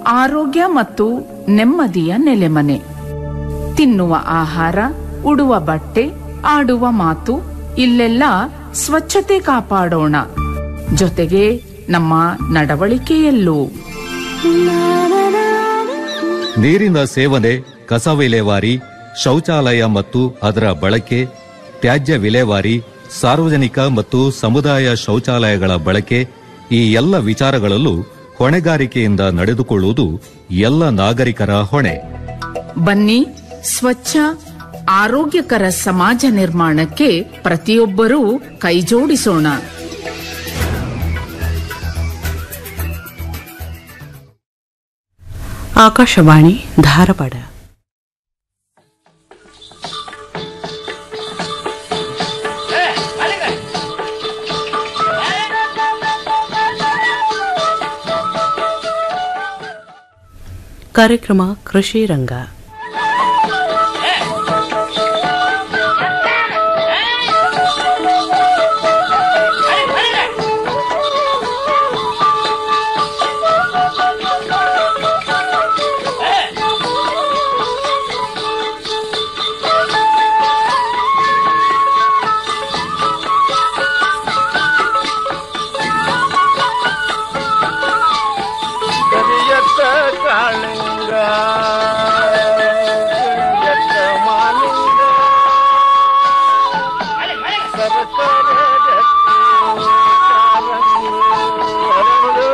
ಆರೋಗ್ಯ ಮತ್ತು ನೆಮ್ಮದಿಯ ನೆಲೆಮನೆ ತಿನ್ನುವ ಆಹಾರ ಉಡುವ ಬಟ್ಟೆ ಆಡುವ ಮಾತು ಇಲ್ಲೆಲ್ಲ ಸ್ವಚ್ಛತೆ ಕಾಪಾಡೋಣ ಜೊತೆಗೆ ನಮ್ಮ ನಡವಳಿಕೆಯಲ್ಲೂ ನೀರಿನ ಸೇವನೆ ಕಸ ವಿಲೇವಾರಿ ಶೌಚಾಲಯ ಮತ್ತು ಅದರ ಬಳಕೆ ತ್ಯಾಜ್ಯ ವಿಲೇವಾರಿ ಸಾರ್ವಜನಿಕ ಮತ್ತು ಸಮುದಾಯ ಶೌಚಾಲಯಗಳ ಬಳಕೆ ಈ ಎಲ್ಲ ವಿಚಾರಗಳಲ್ಲೂ ಹೊಣೆಗಾರಿಕೆಯಿಂದ ನಡೆದುಕೊಳ್ಳುವುದು ಎಲ್ಲ ನಾಗರಿಕರ ಹೊಣೆ ಬನ್ನಿ ಸ್ವಚ್ಛ ಆರೋಗ್ಯಕರ ಸಮಾಜ ನಿರ್ಮಾಣಕ್ಕೆ ಪ್ರತಿಯೊಬ್ಬರೂ ಕೈಜೋಡಿಸೋಣ ಆಕಾಶವಾಣಿ ಧಾರವಾಡ ಕಾರ್ಯಕ್ರಮ ಕೃಷಿ ರಂಗ ಕರಿಯತ್ತ ಕಾಳಿಂಗ ಕರಿಯತ್ತ ಮಾಲಿಂಗ ಸರಸರ ಗಟ್ಟಿ ಕಾರಂಗಿ ಹರಳು.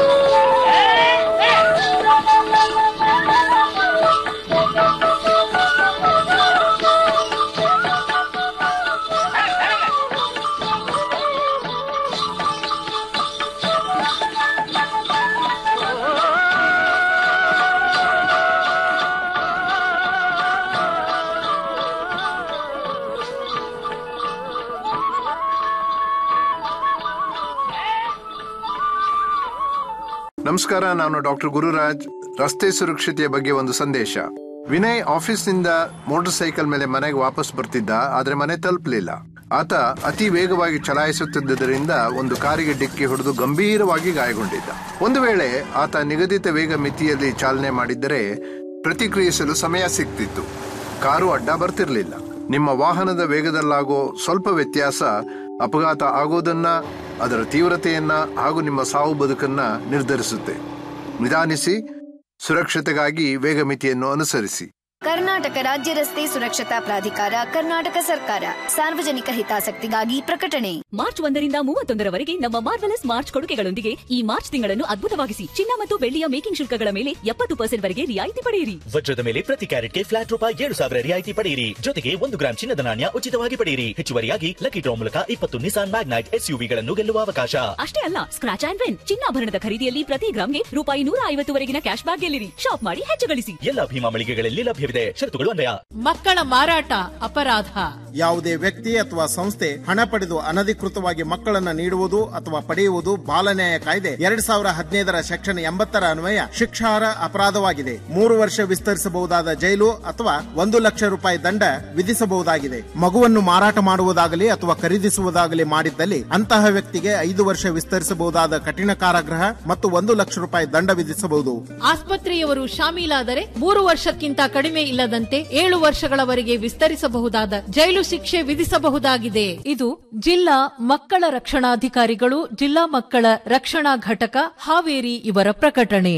ನಮಸ್ಕಾರ ನಾನು ಡಾಕ್ಟರ್ ಗುರುರಾಜ್ ರಸ್ತೆ ಸುರಕ್ಷತೆಯ ಬಗ್ಗೆ ಒಂದು ಸಂದೇಶ ವಿನಯ್ ಆಫೀಸ್ನಿಂದ ಮೋಟಾರ್ ಸೈಕಲ್ ಮೇಲೆ ಮನೆಗೆ ವಾಪಸ್ ಬರ್ತಿದ್ದ ಆದ್ರೆ ಮನೆ ತಲುಪಲಿಲ್ಲ ಆತ ಅತಿ ವೇಗವಾಗಿ ಚಲಾಯಿಸುತ್ತಿದ್ದರಿಂದ ಒಂದು ಕಾರಿಗೆ ಡಿಕ್ಕಿ ಹೊಡೆದು ಗಂಭೀರವಾಗಿ ಗಾಯಗೊಂಡಿದ್ದ ಒಂದು ವೇಳೆ ಆತ ನಿಗದಿತ ವೇಗ ಮಿತಿಯಲ್ಲಿ ಚಾಲನೆ ಮಾಡಿದ್ದರೆ ಪ್ರತಿಕ್ರಿಯಿಸಲು ಸಮಯ ಸಿಗ್ತಿತ್ತು ಕಾರು ಅಡ್ಡ ಬರ್ತಿರ್ಲಿಲ್ಲ ನಿಮ್ಮ ವಾಹನದ ವೇಗದಲ್ಲಾಗೋ ಸ್ವಲ್ಪ ವ್ಯತ್ಯಾಸ ಅಪಘಾತ ಆಗೋದನ್ನ ಅದರ ತೀವ್ರತೆಯನ್ನ ಹಾಗೂ ನಿಮ್ಮ ಸಾವು ಬದುಕನ್ನ ನಿರ್ಧರಿಸುತ್ತೆ ನಿಧಾನಿಸಿ ಸುರಕ್ಷತೆಗಾಗಿ ವೇಗ ಮಿತಿಯನ್ನು ಅನುಸರಿಸಿ ಕರ್ನಾಟಕ ರಾಜ್ಯ ರಸ್ತೆ ಸುರಕ್ಷತಾ ಪ್ರಾಧಿಕಾರ ಕರ್ನಾಟಕ ಸರ್ಕಾರ ಸಾರ್ವಜನಿಕ ಹಿತಾಸಕ್ತಿಗಾಗಿ ಪ್ರಕಟಣೆ ಮಾರ್ಚ್ ಒಂದರಿಂದ ಮೂವತ್ತೊಂದರವರೆಗೆ ನಮ್ಮ ಮಾರ್ವೆಲಸ್ ಮಾರ್ಚ್ ಕೊಡುಗೆಗಳೊಂದಿಗೆ ಈ ಮಾರ್ಚ್ ತಿಂಗಳನ್ನು ಅದ್ಭುತವಾಗಿಸಿ ಚಿನ್ನ ಮತ್ತು ಬೆಳ್ಳಿಯ ಮೇಕಿಂಗ್ ಶುಲ್ಕಗಳ ಮೇಲೆ ಎಪ್ಪತ್ತು ಪರ್ಸೆಂಟ್ ವರೆಗೆ ರಿಯಾಯಿತಿ ಪಡೆಯಿರಿ ವಜ್ರದ ಮೇಲೆ ಪ್ರತಿ ಕ್ಯಾರೆಟ್ಗೆ ಫ್ಲಾಟ್ ರೂಪಾಯಿ ಏಳು ಸಾವಿರ ರಿಯಾಯಿತಿ ಪಡೆಯಿರಿ ಜೊತೆಗೆ ಒಂದು ಗ್ರಾಂ ಚಿನ್ನದ ನಾಣ್ಯ ಉಚಿತವಾಗಿ ಪಡೆಯಿರಿ ಹೆಚ್ಚುವರಿಯಾಗಿ ಲಕ್ಕಿ ಡ್ರಾ ಮೂಲಕ ಇಪ್ಪತ್ತು ನಿಸಾನ್ ಮ್ಯಾಗ್ನೈಟ್ ಎಸ್ಯುವಿಗಳನ್ನು ಗೆಲ್ಲುವ ಅವಕಾಶ ಅಷ್ಟೇ ಅಲ್ಲ ಸ್ಕ್ರಾಚ್ ಆಂಡ್ ವಿನ್ ಚಿನ್ನಾಭರಣದ ಖರೀದಿಯಲ್ಲಿ ಪ್ರತಿ ಗ್ರಾಮ್ಗೆ ರೂಪಾಯಿ ನೂರ ಐವತ್ತುವರೆಗಿನ ಕ್ಯಾಶ್ ಬ್ಯಾಕ್ ಗೆಲ್ಲಿರಿ ಶಾಪ್ ಮಾಡಿ ಹೆಚ್ಚು ಗಳಿಸಿ ಎಲ್ಲ ಭೀಮಾ ಮಳಿಗೆಗಳಲ್ಲಿ ಲಭ್ಯವಿದೆ ಷರತ್ತುಗಳು ಅನ್ವಯ ಮಕ್ಕಳ ಮಾರಾಟ ಅಪರಾಧ ಯಾವುದೇ ವ್ಯಕ್ತಿ ಅಥವಾ ಸಂಸ್ಥೆ ಹಣ ಪಡೆದು ಅನಧಿಕೃತವಾಗಿ ಮಕ್ಕಳನ್ನ ನೀಡುವುದು ಅಥವಾ ಪಡೆಯುವುದು ಬಾಲನ್ಯಾಯ ಕಾಯ್ದೆ ಎರಡ್ ಸಾವಿರ ಹದಿನೈದರ ಸೆಕ್ಷನ್ ಎಂಬತ್ತರ ಅನ್ವಯ ಶಿಕ್ಷಾರ್ಹ ಅಪರಾಧವಾಗಿದೆ ಮೂರು ವರ್ಷ ವಿಸ್ತರಿಸಬಹುದಾದ ಜೈಲು ಅಥವಾ ಒಂದು ಲಕ್ಷ ರೂಪಾಯಿ ದಂಡ ವಿಧಿಸಬಹುದಾಗಿದೆ ಮಗುವನ್ನು ಮಾರಾಟ ಮಾಡುವುದಾಗಲಿ ಅಥವಾ ಖರೀದಿಸುವುದಾಗಲಿ ಮಾಡಿದ್ದಲ್ಲಿ ಅಂತಹ ವ್ಯಕ್ತಿಗೆ ಐದು ವರ್ಷ ವಿಸ್ತರಿಸಬಹುದಾದ ಕಠಿಣ ಕಾರಾಗೃಹ ಮತ್ತು ಒಂದು ಲಕ್ಷ ರೂಪಾಯಿ ದಂಡ ವಿಧಿಸಬಹುದು ಆಸ್ಪತ್ರೆಯವರು ಶಾಮೀಲಾದರೆ ಮೂರು ವರ್ಷಕ್ಕಿಂತ ಕಡಿಮೆ ಇಲ್ಲದಂತೆ ಏಳು ವರ್ಷಗಳವರೆಗೆ ವಿಸ್ತರಿಸಬಹುದಾದ ಜೈಲು ಶಿಕ್ಷೆ ವಿಧಿಸಬಹುದಾಗಿದೆ ಇದು ಜಿಲ್ಲಾ ಮಕ್ಕಳ ರಕ್ಷಣಾಧಿಕಾರಿಗಳು ಜಿಲ್ಲಾ ಮಕ್ಕಳ ರಕ್ಷಣಾ ಘಟಕ ಹಾವೇರಿ ಇವರ ಪ್ರಕಟಣೆ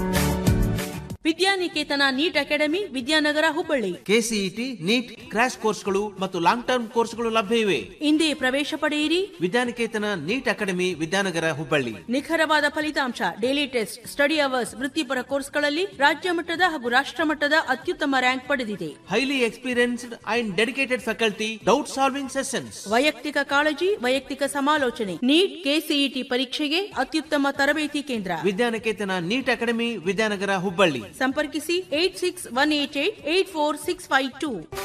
Vidyaniketan NEET academy Vidyanagar Hubballi KCET NEET crash ಕೋರ್ಸ್ಗಳು ಮತ್ತು ಲಾಂಗ್ ಟರ್ಮ್ ಕೋರ್ಸ್ಗಳು ಲಭ್ಯ ಇವೆ ಇಂದೇ ಪ್ರವೇಶ ಪಡೆಯಿರಿ ವಿದ್ಯಾನಿಕೇತನ ನೀಟ್ ಅಕಾಡೆಮಿ ವಿದ್ಯಾನಗರ ಹುಬ್ಬಳ್ಳಿ ನಿಖರವಾದ ಫಲಿತಾಂಶ ಡೈಲಿ ಟೆಸ್ಟ್ ಸ್ಟಡಿ ಅವರ್ಸ್ ವೃತ್ತಿಪರ ಕೋರ್ಸ್ಗಳಲ್ಲಿ ರಾಜ್ಯ ಮಟ್ಟದ ಹಾಗೂ ರಾಷ್ಟ್ರ ಮಟ್ಟದ ಅತ್ಯುತ್ತಮ ರ್ಯಾಂಕ್ ಪಡೆದಿದೆ highly experienced and dedicated faculty doubt solving sessions ವೈಯಕ್ತಿಕ ಕಾಳಜಿ ವೈಯಕ್ತಿಕ ಸಮಾಲೋಚನೆ ನೀಟ್ ಕೆಸಿಇಟಿ ಪರೀಕ್ಷೆಗೆ ಅತ್ಯುತ್ತಮ ತರಬೇತಿ ಕೇಂದ್ರ ವಿದ್ಯಾನಿಕೇತನ ನೀಟ್ ಅಕಾಡೆಮಿ ವಿದ್ಯಾನಗರ ಹುಬ್ಬಳ್ಳಿ ಸಂಪರ್ಕಿಸಿ eight six one eight eight eight four six five two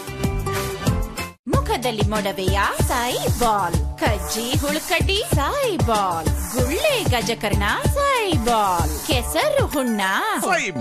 ಮುಖದಲ್ಲಿ ಮೊಡವೆಯ ಸಾಯಿ ಬಾಲ್ ಕಜ್ಜಿ ಹುಳುಕಡ್ಡಿ ಸಾಯಿ ಬಾಲ್ ಗುಳ್ಳೆ ಗಜಕರ್ಣ ಸಾಯಿ ಬಾಲ್ ಕೆಸರು ಹುಣ್ಣ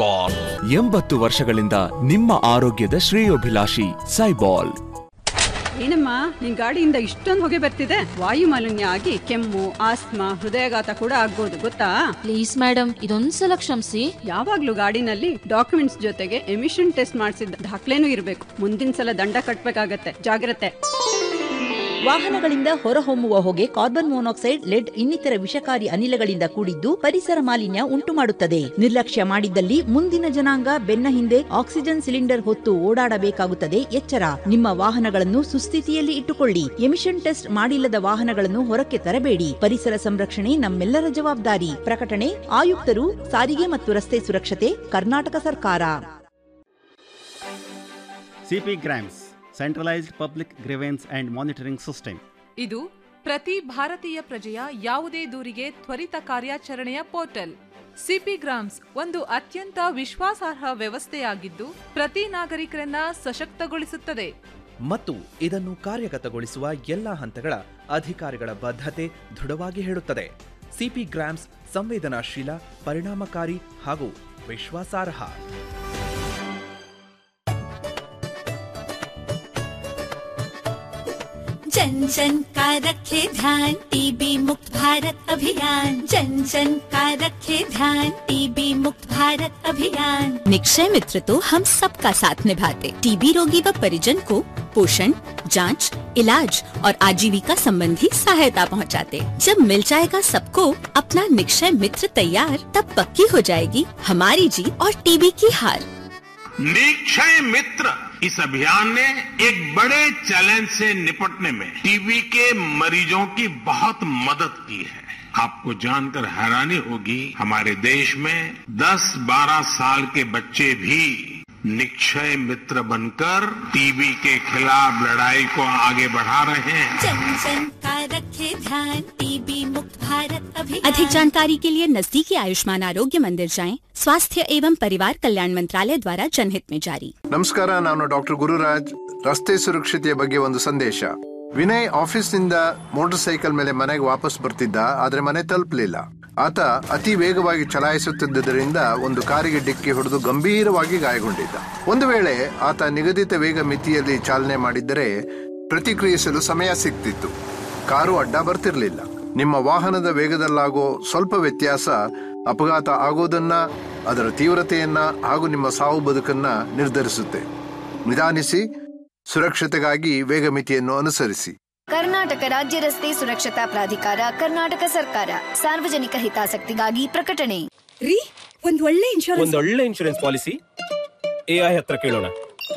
ಎಂಬತ್ತು ವರ್ಷಗಳಿಂದ ನಿಮ್ಮ ಆರೋಗ್ಯದ ಶ್ರೇಯೋಭಿಲಾಷಿ ಸೈಬಾಲ್ ಏನಮ್ಮ ನಿನ್ ಗಾಡಿಯಿಂದ ಇಷ್ಟೊಂದು ಹೊಗೆ ಬರ್ತಿದೆ ವಾಯು ಮಾಲಿನ್ಯ ಆಗಿ ಕೆಮ್ಮು ಆಸ್ತಮಾ ಹೃದಯಾಘಾತ ಕೂಡ ಆಗ್ಬೋದು ಗೊತ್ತಾ ಪ್ಲೀಸ್ ಮೇಡಮ್ ಇದೊಂದ್ಸಲ ಕ್ಷಮಿಸಿ ಯಾವಾಗ್ಲೂ ಗಾಡಿನಲ್ಲಿ ಡಾಕ್ಯುಮೆಂಟ್ಸ್ ಜೊತೆಗೆ ಎಮಿಷನ್ ಟೆಸ್ಟ್ ಮಾಡಿಸಿದ ದಾಖಲೆನೂ ಇರಬೇಕು ಮುಂದಿನ ಸಲ ದಂಡ ಕಟ್ಬೇಕಾಗತ್ತೆ ಜಾಗ್ರತೆ ವಾಹನಗಳಿಂದ ಹೊರಹೊಮ್ಮುವ ಹೊಗೆ ಕಾರ್ಬನ್ ಮೊನಾಕ್ಸೈಡ್ ಲೆಡ್ ಇನ್ನಿತರ ವಿಷಕಾರಿ ಅನಿಲಗಳಿಂದ ಕೂಡಿದ್ದು ಪರಿಸರ ಮಾಲಿನ್ಯ ಉಂಟು ಮಾಡುತ್ತದೆ ನಿರ್ಲಕ್ಷ್ಯ ಮಾಡಿದ್ದಲ್ಲಿ ಮುಂದಿನ ಜನಾಂಗ ಬೆನ್ನ ಹಿಂದೆ ಆಕ್ಸಿಜನ್ ಸಿಲಿಂಡರ್ ಹೊತ್ತು ಓಡಾಡಬೇಕಾಗುತ್ತದೆ ಎಚ್ಚರ ನಿಮ್ಮ ವಾಹನಗಳನ್ನು ಸುಸ್ಥಿತಿಯಲ್ಲಿ ಇಟ್ಟುಕೊಳ್ಳಿ ಎಮಿಷನ್ ಟೆಸ್ಟ್ ಮಾಡಿಲ್ಲದ ವಾಹನಗಳನ್ನು ಹೊರಕ್ಕೆ ತರಬೇಡಿ ಪರಿಸರ ಸಂರಕ್ಷಣೆ ನಮ್ಮೆಲ್ಲರ ಜವಾಬ್ದಾರಿ ಪ್ರಕಟಣೆ ಆಯುಕ್ತರು ಸಾರಿಗೆ ಮತ್ತು ರಸ್ತೆ ಸುರಕ್ಷತೆ ಕರ್ನಾಟಕ ಸರ್ಕಾರ CP GRAMS centralised public grievance and monitoring system ಇದು ಪ್ರತಿ ಭಾರತೀಯ ಪ್ರಜೆಯ ಯಾವುದೇ ದೂರಿಗೆ ತ್ವರಿತ ಕಾರ್ಯಾಚರಣೆಯ ಪೋರ್ಟಲ್ ಸಿಪಿ ಗ್ರಾಮ್ಸ್ ಒಂದು ಅತ್ಯಂತ ವಿಶ್ವಾಸಾರ್ಹ ವ್ಯವಸ್ಥೆಯಾಗಿದ್ದು ಪ್ರತಿ ನಾಗರಿಕರನ್ನ ಸಶಕ್ತಗೊಳಿಸುತ್ತದೆ ಮತ್ತು ಇದನ್ನು ಕಾರ್ಯಗತಗೊಳಿಸುವ ಎಲ್ಲಾ ಹಂತಗಳ ಅಧಿಕಾರಿಗಳ ಬದ್ಧತೆ ದೃಢವಾಗಿ ಹೇಳುತ್ತದೆ ಸಿಪಿ ಗ್ರಾಮ್ಸ್ ಸಂವೇದನಾಶೀಲ ಪರಿಣಾಮಕಾರಿ ಹಾಗೂ ವಿಶ್ವಾಸಾರ್ಹ जन जन का रखे ध्यान टीबी मुक्त भारत अभियान जन जन का रखे ध्यान टीबी मुक्त भारत अभियान निक्षय मित्र तो हम सबका साथ निभाते टीबी रोगी व परिजन को पोषण जांच, इलाज और आजीविका संबंधी सहायता पहुंचाते। जब मिल जाएगा सबको अपना निक्षय मित्र तैयार तब पक्की हो जाएगी हमारी जीत और टीबी की हार निक्षय मित्र इस अभियान ने एक बड़े चैलेंज से निपटने में टीबी के मरीजों की बहुत मदद की है आपको जानकर हैरानी होगी हमारे देश में 10-12 साल के बच्चे भी निक्षय मित्र बनकर टीबी के खिलाफ लड़ाई को आगे बढ़ा रहे हैं जन जन का रखे ध्यान टीबी मुक्त भारत अभियान अधिक जानकारी के लिए नजदीकी आयुष्मान आरोग्य मंदिर जाएं स्वास्थ्य एवं परिवार कल्याण मंत्रालय द्वारा जनहित में जारी ನಮಸ್ಕಾರ ನಾನು ಡಾಕ್ಟರ್ ಗುರುರಾಜ್ ರಸ್ತೆ ಸುರಕ್ಷತೆಯ ಬಗ್ಗೆ ಒಂದು ಸಂದೇಶ ವಿನಯ್ ಆಫೀಸ್ನಿಂದ ಮೋಟಾರ್ ಸೈಕಲ್ ಮೇಲೆ ಮನೆಗೆ ವಾಪಸ್ ಬರ್ತಿದ್ದ ಆದ್ರೆ ಮನೆ ತಲುಪಲಿಲ್ಲ ಆತ ಅತಿ ವೇಗವಾಗಿ ಚಲಾಯಿಸುತ್ತಿದ್ದರಿಂದ ಒಂದು ಕಾರಿಗೆ ಡಿಕ್ಕಿ ಹೊಡೆದು ಗಂಭೀರವಾಗಿ ಗಾಯಗೊಂಡಿದ್ದ ಒಂದು ವೇಳೆ ಆತ ನಿಗದಿತ ವೇಗ ಮಿತಿಯಲ್ಲಿ ಚಾಲನೆ ಮಾಡಿದ್ದರೆ ಪ್ರತಿಕ್ರಿಯಿಸಲು ಸಮಯ ಸಿಗ್ತಿತ್ತು ಕಾರು ಅಡ್ಡ ಬರ್ತಿರ್ಲಿಲ್ಲ ನಿಮ್ಮ ವಾಹನದ ವೇಗದಲ್ಲಾಗೋ ಸ್ವಲ್ಪ ವ್ಯತ್ಯಾಸ ಅಪಘಾತ ಆಗೋದನ್ನ ಅದರ ತೀವ್ರತೆಯನ್ನ ಹಾಗೂ ನಿಮ್ಮ ಸಾವು ಬದುಕನ್ನ ನಿರ್ಧರಿಸುತ್ತೆ ನಿಧಾನಿಸಿ ಸುರಕ್ಷತೆಗಾಗಿ ವೇಗ ಮಿತಿಯನ್ನು ಅನುಸರಿಸಿ ಕರ್ನಾಟಕ ರಾಜ್ಯ ರಸ್ತೆ ಸುರಕ್ಷತಾ ಪ್ರಾಧಿಕಾರ ಕರ್ನಾಟಕ ಸರ್ಕಾರ ಸಾರ್ವಜನಿಕ ಹಿತಾಸಕ್ತಿಗಾಗಿ ಪ್ರಕಟಣೆ ರೀ ಒಂದ್ ಒಳ್ಳೆ ಇನ್ಶೂರೆನ್ಸ್ ಒಂದೊಳ್ಳೆ ಇನ್ಶೂರೆನ್ಸ್ ಪಾಲಿಸಿ ಎಐ ಹತ್ರ ಕೇಳೋಣ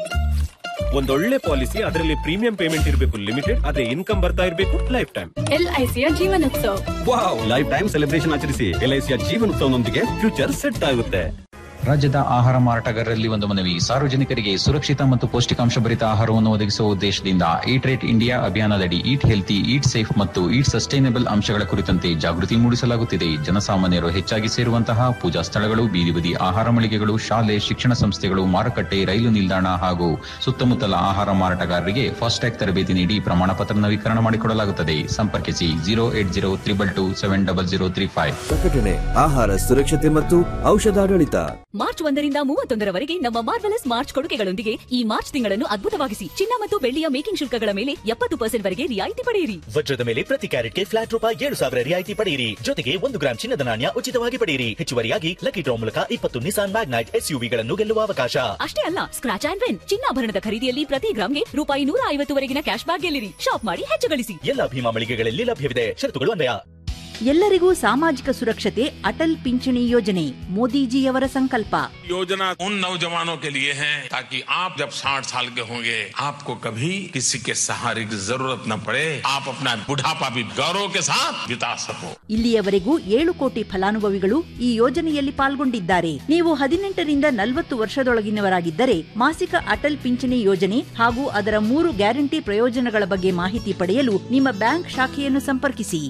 ಒಂದೊಳ್ಳೆ ಪಾಲಿಸಿ ಅದರಲ್ಲಿ ಪ್ರೀಮಿಯಂ ಪೇಮೆಂಟ್ ಇರಬೇಕು ಲಿಮಿಟೆಡ್ ಅದೇ ಇನ್ಕಮ್ ಬರ್ತಾ ಇರಬೇಕು ಲೈಫ್ ಟೈಮ್ ಎಲ್ಐಸಿಯ Jeevanotsav wow life time celebration ಆಚರಿಸಿ ಎಲ್ಐಸಿಯ ಜೀವನೋತ್ಸವನೊಂದಿಗೆ ಫ್ಯೂಚರ್ ಸೆಟ್ ಆಗುತ್ತೆ ರಾಜ್ಯದ ಆಹಾರ ಮಾರಾಟಗಾರರಲ್ಲಿ ಒಂದು ಮನವಿ ಸಾರ್ವಜನಿಕರಿಗೆ ಸುರಕ್ಷಿತ ಮತ್ತು ಪೌಷ್ಟಿಕಾಂಶ ಭರಿತ ಆಹಾರವನ್ನು ಒದಗಿಸುವ ಉದ್ದೇಶದಿಂದ ಈಟ್ ರೇಟ್ ಇಂಡಿಯಾ ಅಭಿಯಾನದಡಿ ಈಟ್ ಹೆಲ್ತಿ ಈಟ್ ಸೇಫ್ ಮತ್ತು ಈಟ್ ಸಸ್ಟೈನಬಲ್ ಅಂಶಗಳ ಕುರಿತಂತೆ ಜಾಗೃತಿ ಮೂಡಿಸಲಾಗುತ್ತಿದೆ ಜನಸಾಮಾನ್ಯರು ಹೆಚ್ಚಾಗಿ ಸೇರುವಂತಹ ಪೂಜಾ ಸ್ಥಳಗಳು ಬೀದಿ ಬದಿ ಆಹಾರ ಮಳಿಗೆಗಳು ಶಾಲೆ ಶಿಕ್ಷಣ ಸಂಸ್ಥೆಗಳು ಮಾರುಕಟ್ಟೆ ರೈಲು ನಿಲ್ದಾಣ ಹಾಗೂ ಸುತ್ತಮುತ್ತಲ ಆಹಾರ ಮಾರಾಟಗಾರರಿಗೆ ಫಾಸ್ಟ್ಯಾಗ್ ತರಬೇತಿ ನೀಡಿ ಪ್ರಮಾಣ ಪತ್ರ ನವೀಕರಣ ಮಾಡಿಕೊಡಲಾಗುತ್ತದೆ ಸಂಪರ್ಕಿಸಿ zero eight zero triple two seven double zero three five ಪ್ರಕಟಣೆ ಆಹಾರ ಸುರಕ್ಷತೆ ಮತ್ತು ಔಷಧಾಡಳಿತ ಮಾರ್ಚ್ ಒಂದರಿಂದ ಮೂವತ್ತೊಂದರವರೆಗೆ ನಮ್ಮ ಮಾರ್ವೆಲಸ್ ಮಾರ್ಚ್ ಕೊಡುಗೆಗಳೊಂದಿಗೆ ಈ ಮಾರ್ಚ್ ತಿಂಗಳನ್ನು ಅದ್ಭುತವಾಗಿಸಿ ಚಿನ್ನ ಮತ್ತು ಬೆಳ್ಳಿಯ ಮೇಕಿಂಗ್ ಶುಲ್ಕಗಳ ಮೇಲೆ ಎಪ್ಪತ್ತು ಪರ್ಸೆಂಟ್ ವರೆಗೆ ರಿಯಾಯಿತಿ ಪಡೆಯಿರಿ ವಜ್ರದ ಮೇಲೆ ಪ್ರತಿ ಕ್ಯಾರೆಟ್ಗೆ ಫ್ಲಾಟ್ ರೂಪಾಯಿ ಏಳು ಸಾವಿರ ರಿಯಾಯಿತಿ ಪಡೆಯಿರಿ ಜೊತೆಗೆ ಒಂದು ಗ್ರಾಂ ಚಿನ್ನದ ನಾಣ್ಯ ಉಚಿತವಾಗಿ ಪಡೆಯಿರಿ ಹೆಚ್ಚುವರಿಯಾಗಿ ಲಕ್ಕಿ ಡ್ರಾ ಮೂಲಕ ಇಪ್ಪತ್ತು ನಿಸಾನ್ ಮ್ಯಾಗ್ನೈಟ್ ಎಸ್ಯುವಿಗಳನ್ನು ಗೆಲ್ಲುವ ಅವಕಾಶ ಅಷ್ಟೇ ಅಲ್ಲ ಸ್ಕ್ರಾಚ್ ಆಂಡ್ ವಿನ್ ಚಿನ್ನಾಭರಣದ ಖರೀದಿಯಲ್ಲಿ ಪ್ರತಿ ಗ್ರಾಮ್ಗೆ ರೂಪಾಯಿ ನೂರ ಐವತ್ತುವರೆಗಿನ ಕ್ಯಾಶ್ ಬ್ಯಾಕ್ ಗೆಲ್ಲಿರಿ ಶಾಪ್ ಮಾಡಿ ಹೆಚ್ಚು ಗಳಿಸಿ ಎಲ್ಲ ಭೀಮಾ ಮಳಿಗೆಗಳಲ್ಲಿ ಲಭ್ಯವಿದೆ ಷರತ್ತುಗಳು ಅನ್ವಯ ಎಲ್ಲರಿಗೂ ಸಾಮಾಜಿಕ ಸುರಕ್ಷತೆ ಅಟಲ್ ಪಿಂಚಣಿ ಯೋಜನೆ ಮೋದಿಜಿಯವರ ಸಂಕಲ್ಪ योजना उन नौजवानों के लिए है ताकि आप जब 60 साल के होंगे आपको कभी किसी के सहारे की जरूरत न पड़े आप अपना बुढ़ापा भी गौरव के साथ बिता सको ಇಲ್ಲಿಯವರೆಗೂ ಏಳು ಕೋಟಿ ಫಲಾನುಭವಿಗಳು ಈ ಯೋಜನೆಯಲ್ಲಿ ಪಾಲ್ಗೊಂಡಿದ್ದಾರೆ ನೀವು ಹದಿನೆಂಟರಿಂದ ನಲವತ್ತು ವರ್ಷದೊಳಗಿನವರಾಗಿದ್ದರೆ ಮಾಸಿಕ ಅಟಲ್ ಪಿಂಚಣಿ ಯೋಜನೆ ಹಾಗೂ ಅದರ ಮೂರು ಗ್ಯಾರಂಟಿ ಪ್ರಯೋಜನಗಳ ಬಗ್ಗೆ ಮಾಹಿತಿ ಪಡೆಯಲು ನಿಮ್ಮ ಬ್ಯಾಂಕ್ ಶಾಖೆಯನ್ನು ಸಂಪರ್ಕಿಸಿ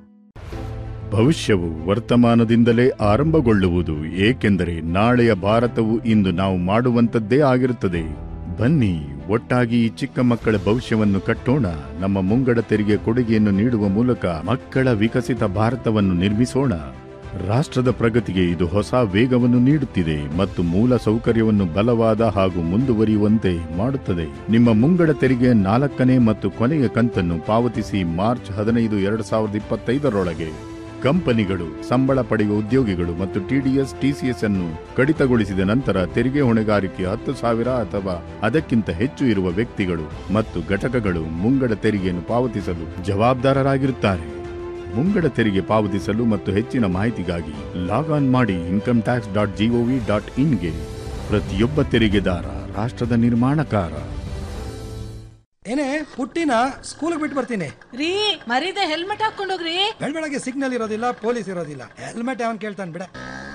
ಭವಿಷ್ಯವು ವರ್ತಮಾನದಿಂದಲೇ ಆರಂಭಗೊಳ್ಳುವುದು ಏಕೆಂದರೆ ನಾಳೆಯ ಭಾರತವು ಇಂದು ನಾವು ಮಾಡುವಂತದ್ದೇ ಆಗಿರುತ್ತದೆ ಬನ್ನಿ ಒಟ್ಟಾಗಿ ಈ ಚಿಕ್ಕ ಮಕ್ಕಳ ಭವಿಷ್ಯವನ್ನು ಕಟ್ಟೋಣ ನಮ್ಮ ಮುಂಗಡ ತೆರಿಗೆ ಕೊಡುಗೆಯನ್ನು ನೀಡುವ ಮೂಲಕ ಮಕ್ಕಳ ವಿಕಸಿತ ಭಾರತವನ್ನು ನಿರ್ಮಿಸೋಣ ರಾಷ್ಟ್ರದ ಪ್ರಗತಿಗೆ ಇದು ಹೊಸ ವೇಗವನ್ನು ನೀಡುತ್ತಿದೆ ಮತ್ತು ಮೂಲ ಸೌಕರ್ಯವನ್ನು ಬಲವಾದ ಹಾಗೂ ಮುಂದುವರಿಯುವಂತೆ ಮಾಡುತ್ತದೆ ನಿಮ್ಮ ಮುಂಗಡ ತೆರಿಗೆ ನಾಲ್ಕನೇ ಮತ್ತು ಕೊನೆಯ ಕಂತನ್ನು ಪಾವತಿಸಿ ಮಾರ್ಚ್ ಹದಿನೈದು ಎರಡು ಸಾವಿರದ ಇಪ್ಪತ್ತೈದರೊಳಗೆ ಕಂಪನಿಗಳು ಸಂಬಳ ಪಡೆಯುವ ಉದ್ಯೋಗಿಗಳು ಮತ್ತು ಟಿಡಿಎಸ್ ಟಿಸಿಎಸ್ ಅನ್ನು ಕಡಿತಗೊಳಿಸಿದ ನಂತರ ತೆರಿಗೆ ಹೊಣೆಗಾರಿಕೆ ಹತ್ತು ಸಾವಿರ ಅಥವಾ ಅದಕ್ಕಿಂತ ಹೆಚ್ಚು ಇರುವ ವ್ಯಕ್ತಿಗಳು ಮತ್ತು ಘಟಕಗಳು ಮುಂಗಡ ತೆರಿಗೆಯನ್ನು ಪಾವತಿಸಲು ಜವಾಬ್ದಾರರಾಗಿರುತ್ತಾರೆ ಮುಂಗಡ ತೆರಿಗೆ ಪಾವತಿಸಲು ಮತ್ತು ಹೆಚ್ಚಿನ ಮಾಹಿತಿಗಾಗಿ ಲಾಗ್ ಆನ್ ಮಾಡಿ income tax dot GOV dot ಇನ್ಗೆ ಪ್ರತಿಯೊಬ್ಬ ತೆರಿಗೆದಾರ ರಾಷ್ಟ್ರದ ನಿರ್ಮಾಣಕಾರ ಏನೇ ಪುಟ್ಟಿನ ಸ್ಕೂಲ್ಗೆ ಬಿಟ್ಟು ಬರ್ತೀನಿ ರೀ ಮರೀದೆ ಹೆಲ್ಮೆಟ್ ಹಾಕೊಂಡೋಗ್ರಿ ಬೆಳ ಬೆಳಗ್ಗೆ ಸಿಗ್ನಲ್ ಇರೋದಿಲ್ಲ ಪೊಲೀಸ್ ಇರೋದಿಲ್ಲ ಹೆಲ್ಮೆಟ್ ಯಾವನ್ ಕೇಳ್ತಾನೆ ಬಿಡ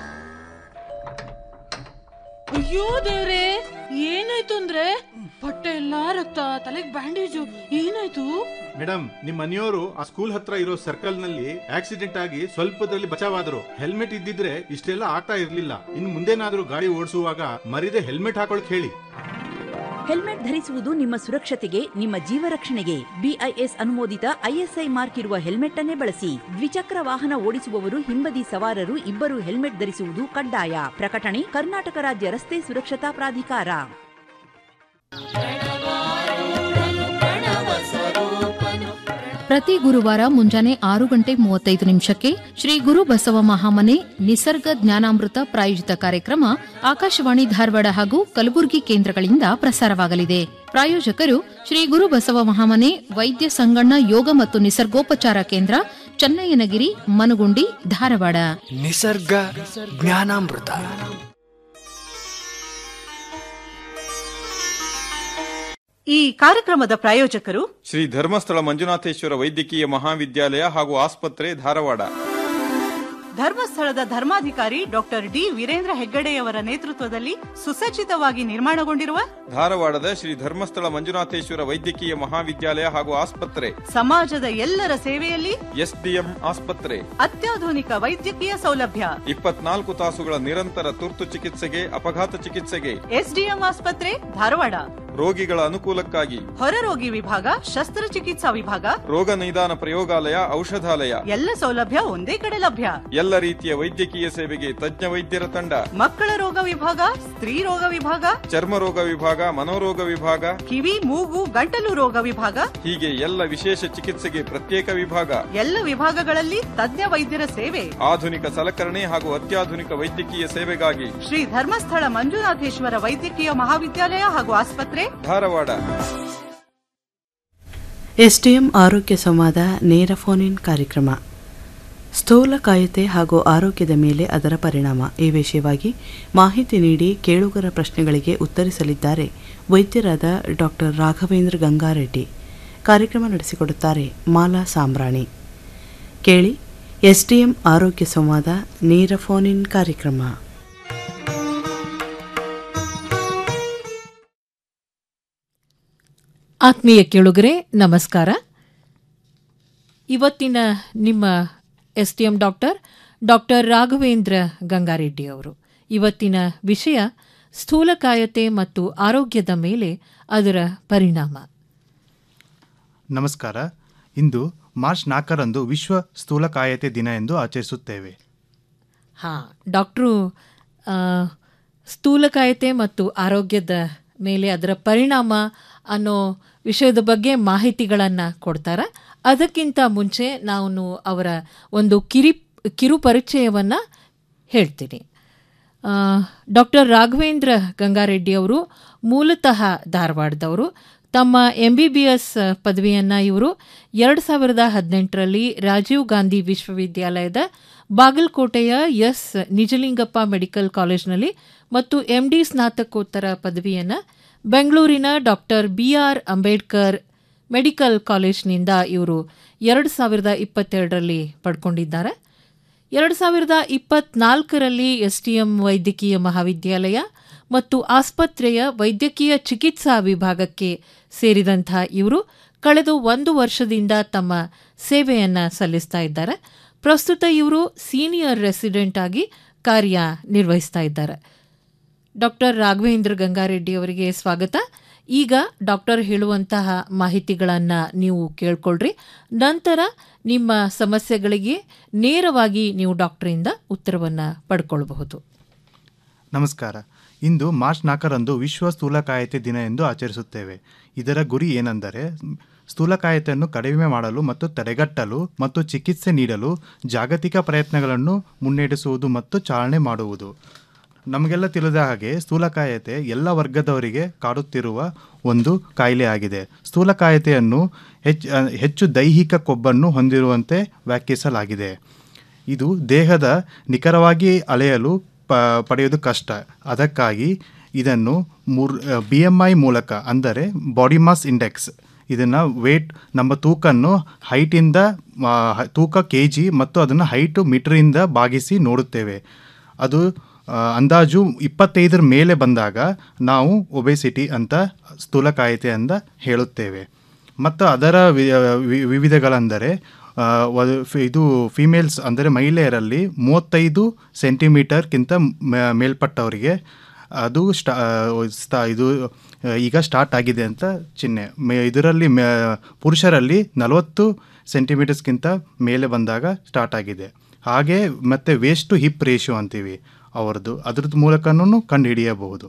ಅಯ್ಯೋ ದೇವ್ರೆ ಏನಾಯ್ತು ಅಂದ್ರೆ ಬಟ್ಟೆ ಎಲ್ಲಾ ರಕ್ತ ತಲೆಗ್ ಬ್ಯಾಂಡೇಜು ಏನಾಯ್ತು ಮೇಡಮ್ ನಿಮ್ ಮನೆಯವರು ಆ ಸ್ಕೂಲ್ ಹತ್ರ ಇರೋ ಸರ್ಕಲ್ ನಲ್ಲಿ ಆಕ್ಸಿಡೆಂಟ್ ಆಗಿ ಸ್ವಲ್ಪದಲ್ಲಿ ಬಚಾವಾದ್ರು ಹೆಲ್ಮೆಟ್ ಇದ್ದಿದ್ರೆ ಇಷ್ಟೆಲ್ಲ ಆಗ್ತಾ ಇರ್ಲಿಲ್ಲ ಇನ್ ಮುಂದೇನಾದ್ರೂ ಗಾಡಿ ಓಡಿಸುವಾಗ ಮರಿದೆ ಹೆಲ್ಮೆಟ್ ಹಾಕೊಳಕ್ ಹೇಳಿ ಹೆಲ್ಮೆಟ್ ಧರಿಸುವುದು ನಿಮ್ಮ ಸುರಕ್ಷತೆಗೆ ನಿಮ್ಮ ಜೀವ ರಕ್ಷಣೆಗೆ ಬಿಐಎಸ್ ಅನುಮೋದಿತ ಐಎಸ್ಐ ಮಾರ್ಕ್ ಇರುವ ಹೆಲ್ಮೆಟ್ ಅನ್ನೇ ಬಳಸಿ ದ್ವಿಚಕ್ರ ವಾಹನ ಓಡಿಸುವವರು ಹಿಂಬದಿ ಸವಾರರು ಇಬ್ಬರು ಹೆಲ್ಮೆಟ್ ಧರಿಸುವುದು ಕಡ್ಡಾಯ ಪ್ರಕಟಣೆ ಕರ್ನಾಟಕ ರಾಜ್ಯ ರಸ್ತೆ ಸುರಕ್ಷತಾ ಪ್ರಾಧಿಕಾರ ಪ್ರತಿ ಗುರುವಾರ ಮುಂಜಾನೆ ಆರು ಗಂಟೆ ಮೂವತ್ತೈದು ನಿಮಿಷಕ್ಕೆ ಶ್ರೀ ಗುರು ಬಸವ ಮಹಾಮನೆ ನಿಸರ್ಗ ಜ್ಞಾನಾಮೃತ ಪ್ರಾಯೋಜಿತ ಕಾರ್ಯಕ್ರಮ ಆಕಾಶವಾಣಿ ಧಾರವಾಡ ಹಾಗೂ ಕಲಬುರಗಿ ಕೇಂದ್ರಗಳಿಂದ ಪ್ರಸಾರವಾಗಲಿದೆ ಪ್ರಾಯೋಜಕರು ಶ್ರೀ ಗುರು ಬಸವ ಮಹಾಮನೆ ವೈದ್ಯ ಸಂಗಣ್ಣ ಯೋಗ ಮತ್ತು ನಿಸರ್ಗೋಪಚಾರ ಕೇಂದ್ರ ಚನ್ನಯ್ಯನಗಿರಿ ಮನುಗುಂಡಿ ಧಾರವಾಡ ನಿಸರ್ಗ ಜ್ಞಾನಾಮೃತ ಈ ಕಾರ್ಯಕ್ರಮದ ಪ್ರಾಯೋಜಕರು ಶ್ರೀ ಧರ್ಮಸ್ಥಳ ಮಂಜುನಾಥೇಶ್ವರ ವೈದ್ಯಕೀಯ ಮಹಾವಿದ್ಯಾಲಯ ಹಾಗೂ ಆಸ್ಪತ್ರೆ ಧಾರವಾಡ ಧರ್ಮಸ್ಥಳದ ಧರ್ಮಾಧಿಕಾರಿ ಡಾಕ್ಟರ್ ಡಿ ವೀರೇಂದ್ರ ಹೆಗ್ಗಡೆಯವರ ನೇತೃತ್ವದಲ್ಲಿ ಸುಸಜ್ಜಿತವಾಗಿ ನಿರ್ಮಾಣಗೊಂಡಿರುವ ಧಾರವಾಡದ ಶ್ರೀ ಧರ್ಮಸ್ಥಳ ಮಂಜುನಾಥೇಶ್ವರ ವೈದ್ಯಕೀಯ ಮಹಾವಿದ್ಯಾಲಯ ಹಾಗೂ ಆಸ್ಪತ್ರೆ ಸಮಾಜದ ಎಲ್ಲರ ಸೇವೆಯಲ್ಲಿ ಎಸ್ಡಿಎಂ ಆಸ್ಪತ್ರೆ ಅತ್ಯಾಧುನಿಕ ವೈದ್ಯಕೀಯ ಸೌಲಭ್ಯ ಇಪ್ಪತ್ನಾಲ್ಕು ತಾಸುಗಳ ನಿರಂತರ ತುರ್ತು ಚಿಕಿತ್ಸೆಗೆ ಅಪಘಾತ ಚಿಕಿತ್ಸೆಗೆ ಎಸ್ಡಿಎಂ ಆಸ್ಪತ್ರೆ ಧಾರವಾಡ ರೋಗಿಗಳ ಅನುಕೂಲಕ್ಕಾಗಿ ಹೊರರೋಗಿ ವಿಭಾಗ ಶಸ್ತ್ರಚಿಕಿತ್ಸಾ ವಿಭಾಗ ರೋಗ ನಿದಾನ ಪ್ರಯೋಗಾಲಯ ಔಷಧಾಲಯ ಎಲ್ಲ ಸೌಲಭ್ಯ ಒಂದೇ ಕಡೆ ಲಭ್ಯ ಎಲ್ಲ ರೀತಿಯ ವೈದ್ಯಕೀಯ ಸೇವೆಗೆ ತಜ್ಞ ವೈದ್ಯರ ತಂಡ ಮಕ್ಕಳ ರೋಗ ವಿಭಾಗ ಸ್ತ್ರೀ ರೋಗ ವಿಭಾಗ ಚರ್ಮ ರೋಗ ವಿಭಾಗ ಮನೋರೋಗ ವಿಭಾಗ ಕಿವಿ ಮೂಗು ಗಂಟಲು ರೋಗ ವಿಭಾಗ ಹೀಗೆ ಎಲ್ಲ ವಿಶೇಷ ಚಿಕಿತ್ಸೆಗೆ ಪ್ರತ್ಯೇಕ ವಿಭಾಗ ಎಲ್ಲ ವಿಭಾಗಗಳಲ್ಲಿ ತಜ್ಞ ವೈದ್ಯರ ಸೇವೆ ಆಧುನಿಕ ಸಲಕರಣೆ ಹಾಗೂ ಅತ್ಯಾಧುನಿಕ ವೈದ್ಯಕೀಯ ಸೇವೆಗಾಗಿ ಶ್ರೀ ಧರ್ಮಸ್ಥಳ ಮಂಜುನಾಥೇಶ್ವರ ವೈದ್ಯಕೀಯ ಮಹಾವಿದ್ಯಾಲಯ ಹಾಗೂ ಆಸ್ಪತ್ರೆ ಧಾರವಾಡ ಎಸ್ಡಿಎಂ ಆರೋಗ್ಯ ಸಂವಾದ ನೇರ ಫೋನ್ ಇನ್ ಕಾರ್ಯಕ್ರಮ ಸ್ಥೂಲಕಾಯತೆ ಹಾಗೂ ಆರೋಗ್ಯದ ಮೇಲೆ ಅದರ ಪರಿಣಾಮ ಈ ವಿಷಯವಾಗಿ ಮಾಹಿತಿ ನೀಡಿ ಕೇಳುಗರ ಪ್ರಶ್ನೆಗಳಿಗೆ ಉತ್ತರಿಸಲಿದ್ದಾರೆ ವೈದ್ಯರಾದ ಡಾಕ್ಟರ್ ರಾಘವೇಂದ್ರ ಗಂಗಾರೆಡ್ಡಿ ಕಾರ್ಯಕ್ರಮ ನಡೆಸಿಕೊಡುತ್ತಾರೆ ಮಾಲಾ ಸಾಂಬ್ರಾಣಿ ಕೇಳಿ ಎಸ್ಡಿಎಂ ಆರೋಗ್ಯ ಸಂವಾದ ನೇರ ಫೋನ್ ಇನ್ ಕಾರ್ಯಕ್ರಮ ಆತ್ಮೀಯ ಕೇಳುಗರೆ ನಮಸ್ಕಾರ ಇವತ್ತಿನ ನಿಮ್ಮ S T M doctor doctor Raghavendra Gangareddy ಅವರು ಇವತ್ತಿನ ವಿಷಯ ಸ್ಥೂಲಕಾಯತೆ ಮತ್ತು ಆರೋಗ್ಯದ ಮೇಲೆ ಅದರ ಪರಿಣಾಮ ನಮಸ್ಕಾರ ಇಂದು ಮಾರ್ಚ್ ನಾಲ್ಕರಂದು ವಿಶ್ವ ಸ್ಥೂಲಕಾಯತೆ ದಿನ ಎಂದು ಆಚರಿಸುತ್ತೇವೆ ಹಾಂ ಡಾಕ್ಟ್ರು ಆ, ಸ್ಥೂಲಕಾಯತೆ ಮತ್ತು ಆರೋಗ್ಯದ ಮೇಲೆ ಅದರ ಪರಿಣಾಮ ಅನ್ನೋ ವಿಷಯದ ಬಗ್ಗೆ ಮಾಹಿತಿಗಳನ್ನು ಕೊಡ್ತಾರೆ ಅದಕ್ಕಿಂತ ಮುಂಚೆ ನಾನು ಅವರ ಒಂದು ಕಿರಿ ಕಿರು ಪರಿಚಯವನ್ನು ಹೇಳ್ತೀನಿ ಡಾಕ್ಟರ್ ರಾಘವೇಂದ್ರ ಗಂಗಾರೆಡ್ಡಿ ಅವರು ಮೂಲತಃ ಧಾರವಾಡದವರು ತಮ್ಮ ಎಂ ಬಿ ಬಿ ಎಸ್ ಪದವಿಯನ್ನು ಇವರು ಎರಡು ಸಾವಿರದ ಹದಿನೆಂಟರಲ್ಲಿ ರಾಜೀವ್ ಗಾಂಧಿ ವಿಶ್ವವಿದ್ಯಾಲಯದ ಬಾಗಲಕೋಟೆಯ ಎಸ್ ನಿಜಲಿಂಗಪ್ಪ ಮೆಡಿಕಲ್ ಕಾಲೇಜ್ನಲ್ಲಿ ಮತ್ತು ಎಂ ಡಿ ಸ್ನಾತಕೋತ್ತರ ಪದವಿಯನ್ನು ಬೆಂಗಳೂರಿನ doctor B R Ambedkar medical ಕಾಲೇಜ್ನಿಂದ ಇವರು ಎರಡು ಸಾವಿರದ ಇಪ್ಪತ್ತೆರಡರಲ್ಲಿ ಪಡ್ಕೊಂಡಿದ್ದಾರೆ ಎರಡು ಸಾವಿರದ ಇಪ್ಪತ್ನಾಲ್ಕರಲ್ಲಿ ಎಸ್ ಟಿ ಎಂ ವೈದ್ಯಕೀಯ ಮಹಾವಿದ್ಯಾಲಯ ಮತ್ತು ಆಸ್ಪತ್ರೆಯ ವೈದ್ಯಕೀಯ ಚಿಕಿತ್ಸಾ ವಿಭಾಗಕ್ಕೆ ಸೇರಿದಂಥ ಇವರು ಕಳೆದ ಒಂದು ವರ್ಷದಿಂದ ತಮ್ಮ ಸೇವೆಯನ್ನು ಸಲ್ಲಿಸ್ತಾ ಇದ್ದಾರೆ ಪ್ರಸ್ತುತ ಇವರು ಸೀನಿಯರ್ ರೆಸಿಡೆಂಟ್ ಆಗಿ ಕಾರ್ಯ ನಿರ್ವಹಿಸ್ತಾ ಇದ್ದಾರೆ ಡಾಕ್ಟರ್ ರಾಘವೇಂದ್ರ ಗಂಗಾರೆಡ್ಡಿ ಅವರಿಗೆ ಸ್ವಾಗತ ಈಗ ಡಾಕ್ಟರ್ ಹೇಳುವಂತಹ ಮಾಹಿತಿಗಳನ್ನು ನೀವು ಕೇಳ್ಕೊಳ್ರಿ ನಂತರ ನಿಮ್ಮ ಸಮಸ್ಯೆಗಳಿಗೆ ನೇರವಾಗಿ ನೀವು ಡಾಕ್ಟರಿಂದ ಉತ್ತರವನ್ನು ಪಡ್ಕೊಳ್ಬಹುದು ನಮಸ್ಕಾರ ಇಂದು ಮಾರ್ಚ್ ನಾಲ್ಕರಂದು ವಿಶ್ವ ಸ್ಥೂಲಕಾಯತೆ ದಿನ ಎಂದು ಆಚರಿಸುತ್ತೇವೆ ಇದರ ಗುರಿ ಏನೆಂದರೆ ಸ್ಥೂಲಕಾಯತೆಯನ್ನು ಕಡಿಮೆ ಮಾಡಲು ಮತ್ತು ತಡೆಗಟ್ಟಲು ಮತ್ತು ಚಿಕಿತ್ಸೆ ನೀಡಲು ಜಾಗತಿಕ ಪ್ರಯತ್ನಗಳನ್ನು ಮುನ್ನಡೆಸುವುದು ಮತ್ತು ಚಾಲನೆ ಮಾಡುವುದು ನಮಗೆಲ್ಲ ತಿಳಿದ ಹಾಗೆ ಸ್ಥೂಲಕಾಯತೆ ಎಲ್ಲ ವರ್ಗದವರಿಗೆ ಕಾಡುತ್ತಿರುವ ಒಂದು ಕಾಯಿಲೆ ಆಗಿದೆ ಸ್ಥೂಲಕಾಯತೆಯನ್ನು ಹೆಚ್ಚು ಹೆಚ್ಚು ದೈಹಿಕ ಕೊಬ್ಬನ್ನು ಹೊಂದಿರುವಂತೆ ವ್ಯಾಖ್ಯಾನಿಸಲಾಗಿದೆ ಇದು ದೇಹದ ನಿಖರವಾಗಿ ಅಳೆಯಲು ಪ ಪಡೆಯುವುದು ಕಷ್ಟ ಅದಕ್ಕಾಗಿ ಇದನ್ನು ಮೂರ್ ಬಿ ಎಮ್ ಐ ಮೂಲಕ ಅಂದರೆ ಬಾಡಿ ಮಾಸ್ ಇಂಡೆಕ್ಸ್ ಇದನ್ನು ವೇಟ್ ನಮ್ಮ ತೂಕನ್ನು ಹೈಟಿಂದ ಆ, ಹ- ತೂಕ ಕೆ ಜಿ ಮತ್ತು ಅದನ್ನು ಹೈಟು ಮೀಟರಿಂದ ಭಾಗಿಸಿ ನೋಡುತ್ತೇವೆ ಅದು ಆ, ಅಂದಾಜು ಇಪ್ಪತ್ತೈದರ ಮೇಲೆ ಬಂದಾಗ ನಾವು ಒಬೆಸಿಟಿ ಅಂತ ಸ್ಥೂಲಕಾಯತೆ ಅಂತ ಹೇಳುತ್ತೇವೆ ಮತ್ತು ಅದರ ವಿ- ವಿ- ವಿವಿಧಗಳೆಂದರೆ ಆ, ವ- ಫಿ- ಇದು ಫಿಮೇಲ್ಸ್ ಅಂದರೆ ಮಹಿಳೆಯರಲ್ಲಿ ಮೂವತ್ತೈದು ಸೆಂಟಿಮೀಟರ್ಗಿಂತ ಮೇ- ಮೇಲ್ಪಟ್ಟವರಿಗೆ ಅದು ಸ್ಟಾ ಸ್ಟಾ ಇದು ಆ, ಈಗ ಸ್ಟಾರ್ಟ್ ಆಗಿದೆ ಅಂತ ಚಿಹ್ನೆ ಮೇ ಇದರಲ್ಲಿ ಮೇ ಪುರುಷರಲ್ಲಿ ನಲವತ್ತು ಸೆಂಟಿಮೀಟರ್ಸ್ಗಿಂತ ಮೇಲೆ ಬಂದಾಗ ಸ್ಟಾರ್ಟ್ ಆಗಿದೆ ಹಾಗೆ ಮತ್ತು ವೇಸ್ಟ್ ಟು ಹಿಪ್ ರೇಷಿಯೋ ಅಂತೀವಿ ಅವರದ್ದು ಅದ್ರದ್ದು ಮೂಲಕನೂ ಕಂಡುಹಿಡಿಯಬಹುದು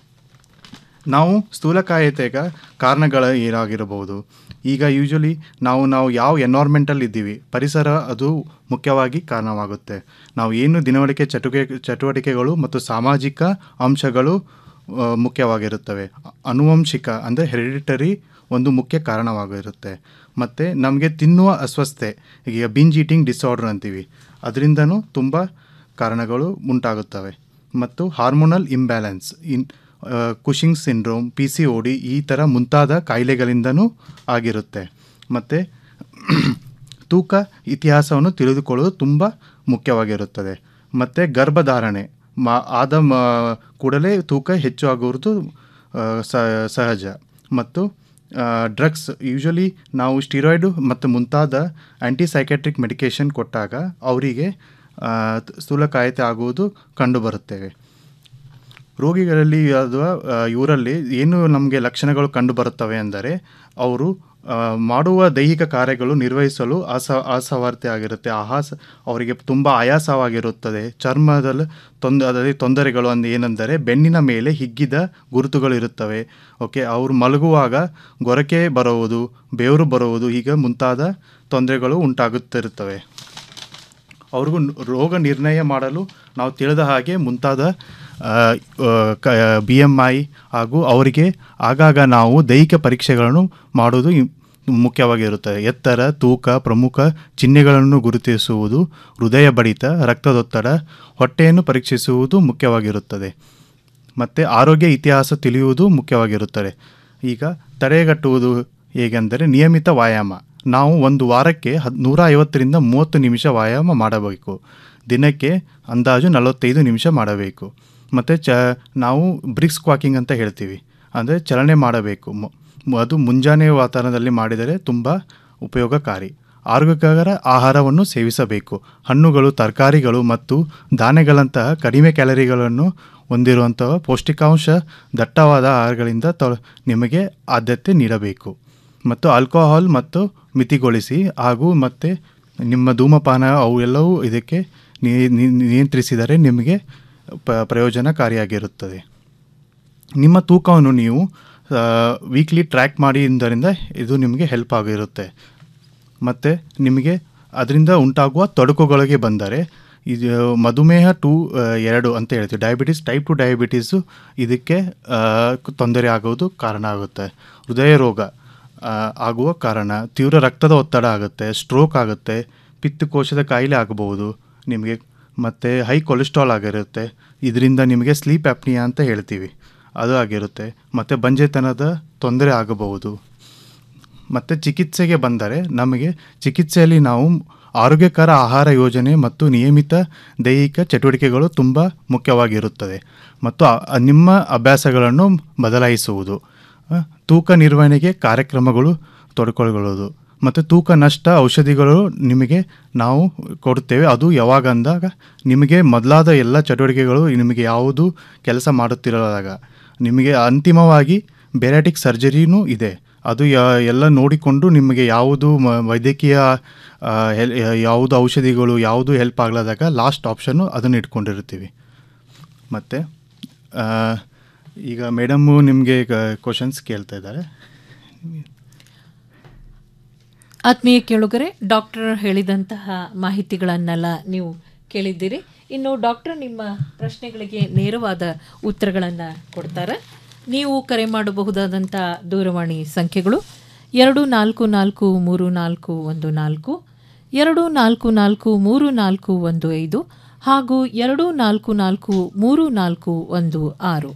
ನಾವು ಸ್ಥೂಲಕಾಯತೆಗೆ ಕಾರಣಗಳು ಏನಾಗಿರಬಹುದು ಈಗ ಯೂಶಲಿ ನಾವು ನಾವು ಯಾವ ಎನ್ವೈರ್ಮೆಂಟಲ್ಲಿ ಇದ್ದೀವಿ ಪರಿಸರ ಅದು ಮುಖ್ಯವಾಗಿ ಕಾರಣವಾಗುತ್ತೆ ನಾವು ಏನು ದಿನವಳಿಕೆ ಚಟುವಟಿಕೆ ಚಟುವಟಿಕೆಗಳು ಮತ್ತು ಸಾಮಾಜಿಕ ಅಂಶಗಳು ಆ, ಮುಖ್ಯವಾಗಿರುತ್ತವೆ ಅನುವಂಶಿಕ ಅಂದರೆ ಹೆರಿಡಿಟರಿ ಒಂದು ಮುಖ್ಯ ಕಾರಣವಾಗಿರುತ್ತೆ ಮತ್ತು ನಮಗೆ ತಿನ್ನುವ ಅಸ್ವಸ್ಥತೆ ಈಗ ಬಿಂಜ್ ಈಟಿಂಗ್ ಡಿಸಾರ್ಡರ್ ಅಂತೀವಿ ಅದರಿಂದನೂ ತುಂಬ ಕಾರಣಗಳು ಉಂಟಾಗುತ್ತವೆ ಮತ್ತು hormonal imbalance in Cushing syndrome P C O D ಈ ಥರ ಮುಂತಾದ ಕಾಯಿಲೆಗಳಿಂದನೂ ಆಗಿರುತ್ತೆ ಮತ್ತು ತೂಕ ಇತಿಹಾಸವನ್ನು ತಿಳಿದುಕೊಳ್ಳೋದು ತುಂಬ ಮುಖ್ಯವಾಗಿರುತ್ತದೆ ಮತ್ತು ಗರ್ಭಧಾರಣೆ ಮಾ ಆದ ಮ ಕೂಡಲೇ ತೂಕ ಹೆಚ್ಚು ಆಗುವುದು ಆ, ಸ- ಸಹಜ ಮತ್ತು ಡ್ರಗ್ಸ್ ಯೂಶಲಿ ನಾವು ಸ್ಟಿರಾಯ್ಡು ಮತ್ತು ಮುಂತಾದ ಆ್ಯಂಟಿಸೈಕೆಟ್ರಿಕ್ ಮೆಡಿಕೇಷನ್ ಕೊಟ್ಟಾಗ ಅವರಿಗೆ ಸ್ಥೂಲಕಾಯತೆ ಆಗುವುದು ಕಂಡುಬರುತ್ತೇವೆ ರೋಗಿಗಳಲ್ಲಿ ಅಥವಾ ಆ, ಇವರಲ್ಲಿ ಏನು ನಮಗೆ ಲಕ್ಷಣಗಳು ಕಂಡುಬರುತ್ತವೆ ಅಂದರೆ ಅವರು ಆ, ಮಾಡುವ ದೈಹಿಕ ಕಾರ್ಯಗಳು ನಿರ್ವಹಿಸಲು ಅಸ ಅಸಮರ್ಥ್ಯ ಆಗಿರುತ್ತೆ ಆಹಾಸ ಅವರಿಗೆ ತುಂಬ ಆಯಾಸವಾಗಿರುತ್ತದೆ ಚರ್ಮದಲ್ಲಿ ತೊಂದ ಅದರಲ್ಲಿ ತೊಂದರೆಗಳು ಅಂದ್ ಏನೆಂದರೆ ಬೆನ್ನಿನ ಮೇಲೆ ಹಿಗ್ಗಿದ ಗುರುತುಗಳು ಇರುತ್ತವೆ ಓಕೆ ಅವರು ಮಲಗುವಾಗ ಗೊರಕೆ ಬರುವುದು ಬೆವರು ಬರುವುದು ಹೀಗೆ ಮುಂತಾದ ತೊಂದರೆಗಳು ಉಂಟಾಗುತ್ತಿರುತ್ತವೆ ಅವ್ರಿಗೂ ನ್- ರೋಗ ನಿರ್ಣಯ ಮಾಡಲು ನಾವು ತಿಳಿದ ಹಾಗೆ ಮುಂತಾದ ಬಿ ಎಮ್ ಐ ಹಾಗೂ ಅವರಿಗೆ ಆಗಾಗ ನಾವು ದೈಹಿಕ ಪರೀಕ್ಷೆಗಳನ್ನು ಮಾಡೋದು ಇಂ- ಮುಖ್ಯವಾಗಿರುತ್ತದೆ ಎತ್ತರ ತೂಕ ಪ್ರಮುಖ ಚಿಹ್ನೆಗಳನ್ನು ಗುರುತಿಸುವುದು ಹೃದಯ ಬಡಿತ ರಕ್ತದೊತ್ತಡ ಹೊಟ್ಟೆಯನ್ನು ಪರೀಕ್ಷಿಸುವುದು ಮುಖ್ಯವಾಗಿರುತ್ತದೆ ಮತ್ತು ಆರೋಗ್ಯ ಇತಿಹಾಸ ತಿಳಿಯುವುದು ಮುಖ್ಯವಾಗಿರುತ್ತದೆ ಈಗ ತಡೆಗಟ್ಟುವುದು ಹೇಗೆಂದರೆ ನಿಯಮಿತ ವ್ಯಾಯಾಮ ನಾವು ಒಂದು ವಾರಕ್ಕೆ ಹದ್ ನೂರ ಐವತ್ತರಿಂದ ಮೂವತ್ತು ನಿಮಿಷ ವ್ಯಾಯಾಮ ಮಾಡಬೇಕು ದಿನಕ್ಕೆ ಅಂದಾಜು ನಲವತ್ತೈದು ನಿಮಿಷ ಮಾಡಬೇಕು ಮತ್ತು ಚ ನಾವು ಬ್ರಿಕ್ಸ್ ವಾಕಿಂಗ್ ಅಂತ ಹೇಳ್ತೀವಿ ಅಂದರೆ ಚಲನೆ ಮಾಡಬೇಕು ಮು- ಮು- ಅದು ಮುಂಜಾನೆ ವಾತಾವರಣದಲ್ಲಿ ಮಾಡಿದರೆ ತುಂಬ ಉಪಯೋಗಕಾರಿ ಆರೋಗ್ಯಕರ ಆಹಾರವನ್ನು ಸೇವಿಸಬೇಕು ಹಣ್ಣುಗಳು ತರಕಾರಿಗಳು ಮತ್ತು ಧಾನ್ಯಗಳಂತಹ ಕಡಿಮೆ ಕ್ಯಾಲರಿಗಳನ್ನು ಹೊಂದಿರುವಂತಹ ಪೌಷ್ಟಿಕಾಂಶ ದಟ್ಟವಾದ ಆಹಾರಗಳಿಂದ ತ ನಿಮಗೆ ಆದ್ಯತೆ ನೀಡಬೇಕು ಮತ್ತು ಆಲ್ಕೋಹಾಲ್ ಮತ್ತು ಮಿತಿಗೊಳಿಸಿ ಹಾಗೂ ಮತ್ತು ನಿಮ್ಮ ಧೂಮಪಾನ ಅವು ಎಲ್ಲವೂ ಇದಕ್ಕೆ ನಿ- ನಿ- ನಿಯಂತ್ರಿಸಿದರೆ ನಿಮಗೆ ಪ ಪ್ರಯೋಜನಕಾರಿಯಾಗಿರುತ್ತದೆ ನಿಮ್ಮ ತೂಕವನ್ನು ನೀವು ವೀಕ್ಲಿ ಟ್ರ್ಯಾಕ್ ಮಾಡಿದ್ದರಿಂದ ಇದು ನಿಮಗೆ ಹೆಲ್ಪ್ ಆಗಿರುತ್ತೆ ಮತ್ತು ನಿಮಗೆ ಅದರಿಂದ ಉಂಟಾಗುವ ತೊಡಕುಗಳಿಗೆ ಬಂದರೆ ಇದು ಮಧುಮೇಹ ಟು ಎರಡು ಅಂತ ಹೇಳ್ತೀವಿ ಡಯಾಬಿಟಿಸ್ ಟೈಪ್ ಟು ಡಯಾಬಿಟೀಸು ಇದಕ್ಕೆ ಆ, ತೊಂದರೆ ಆಗೋದು ಕಾರಣ ಆಗುತ್ತೆ ಹೃದಯ ರೋಗ ಆ, ಆಗುವ ಕಾರಣ ತೀವ್ರ ರಕ್ತದ ಒತ್ತಡ ಆಗುತ್ತೆ ಸ್ಟ್ರೋಕ್ ಆಗುತ್ತೆ ಪಿತ್ತಕೋಶದ ಕಾಯಿಲೆ ಆಗಬಹುದು ನಿಮಗೆ ಮತ್ತು ಹೈ ಕೊಲೆಸ್ಟ್ರಾಲ್ ಆಗಿರುತ್ತೆ ಇದರಿಂದ ನಿಮಗೆ ಸ್ಲೀಪ್ ಆ್ಯಪ್ನಿಯಾ ಅಂತ ಹೇಳ್ತೀವಿ ಅದು ಆಗಿರುತ್ತೆ ಮತ್ತು ಬಂಜೆತನದ ತೊಂದರೆ ಆಗಬಹುದು ಮತ್ತು ಚಿಕಿತ್ಸೆಗೆ ಬಂದರೆ ನಮಗೆ ಚಿಕಿತ್ಸೆಯಲ್ಲಿ ನಾವು ಆರೋಗ್ಯಕರ ಆಹಾರ ಯೋಜನೆ ಮತ್ತು ನಿಯಮಿತ ದೈಹಿಕ ಚಟುವಟಿಕೆಗಳು ತುಂಬ ಮುಖ್ಯವಾಗಿರುತ್ತದೆ ಮತ್ತು ಆ- ನಿಮ್ಮ ಅಭ್ಯಾಸಗಳನ್ನು ಬದಲಾಯಿಸುವುದು ಆ, ತೂಕ ನಿರ್ವಹಣೆಗೆ ಕಾರ್ಯಕ್ರಮಗಳು ತೊಡಕೊಳ್ಳುವುದು ಮತ್ತು ತೂಕ ನಷ್ಟ ಔಷಧಿಗಳು ನಿಮಗೆ ನಾವು ಕೊಡುತ್ತೇವೆ ಅದು ಯಾವಾಗ ಅಂದಾಗ ನಿಮಗೆ ಮೊದಲಾದ ಎಲ್ಲ ಚಟುವಟಿಕೆಗಳು ನಿಮಗೆ ಯಾವುದು ಕೆಲಸ ಮಾಡುತ್ತಿರಲಾಗ ನಿಮಗೆ ಅಂತಿಮವಾಗಿ ಬೆರಾಟಿಕ್ ಸರ್ಜರಿನೂ ಇದೆ ಅದು ಯಾ- ಎಲ್ಲ ನೋಡಿಕೊಂಡು ನಿಮಗೆ ಯಾವುದು ಮ- ವೈದ್ಯಕೀಯ ಆ, ಹೆಲ್ ಯಾವುದು ಔಷಧಿಗಳು ಯಾವುದು ಹೆಲ್ಪ್ ಆಗಲಾದಾಗ ಲಾಸ್ಟ್ ಆಪ್ಷನ್ನು ಅದನ್ನು ಇಟ್ಕೊಂಡಿರ್ತೀವಿ ಮತ್ತು ಈಗ ಮೇಡಮ್ಮು ನಿಮಗೆ ಕ್ವಶನ್ಸ್ ಕೇಳ್ತಾ ಇದ್ದಾರೆ ಆತ್ಮೀಯ ಕೇಳುಗರೆ ಡಾಕ್ಟರ್ ಹೇಳಿದಂತಹ ಮಾಹಿತಿಗಳನ್ನೆಲ್ಲ ನೀವು ಕೇಳಿದ್ದೀರಿ ಇನ್ನು ಡಾಕ್ಟರ್ ನಿಮ್ಮ ಪ್ರಶ್ನೆಗಳಿಗೆ ನೇರವಾದ ಉತ್ತರಗಳನ್ನು ಕೊಡ್ತಾರೆ ನೀವು ಕರೆ ಮಾಡಬಹುದಾದಂಥ ದೂರವಾಣಿ ಸಂಖ್ಯೆಗಳು ಎರಡು ನಾಲ್ಕು ನಾಲ್ಕು ಮೂರು ನಾಲ್ಕು ಒಂದು ನಾಲ್ಕು ಎರಡು ನಾಲ್ಕು ನಾಲ್ಕು ಮೂರು ನಾಲ್ಕು ಒಂದು ಐದು ಹಾಗೂ ಎರಡು ನಾಲ್ಕು ನಾಲ್ಕು ಮೂರು ನಾಲ್ಕು ಒಂದು ಆರು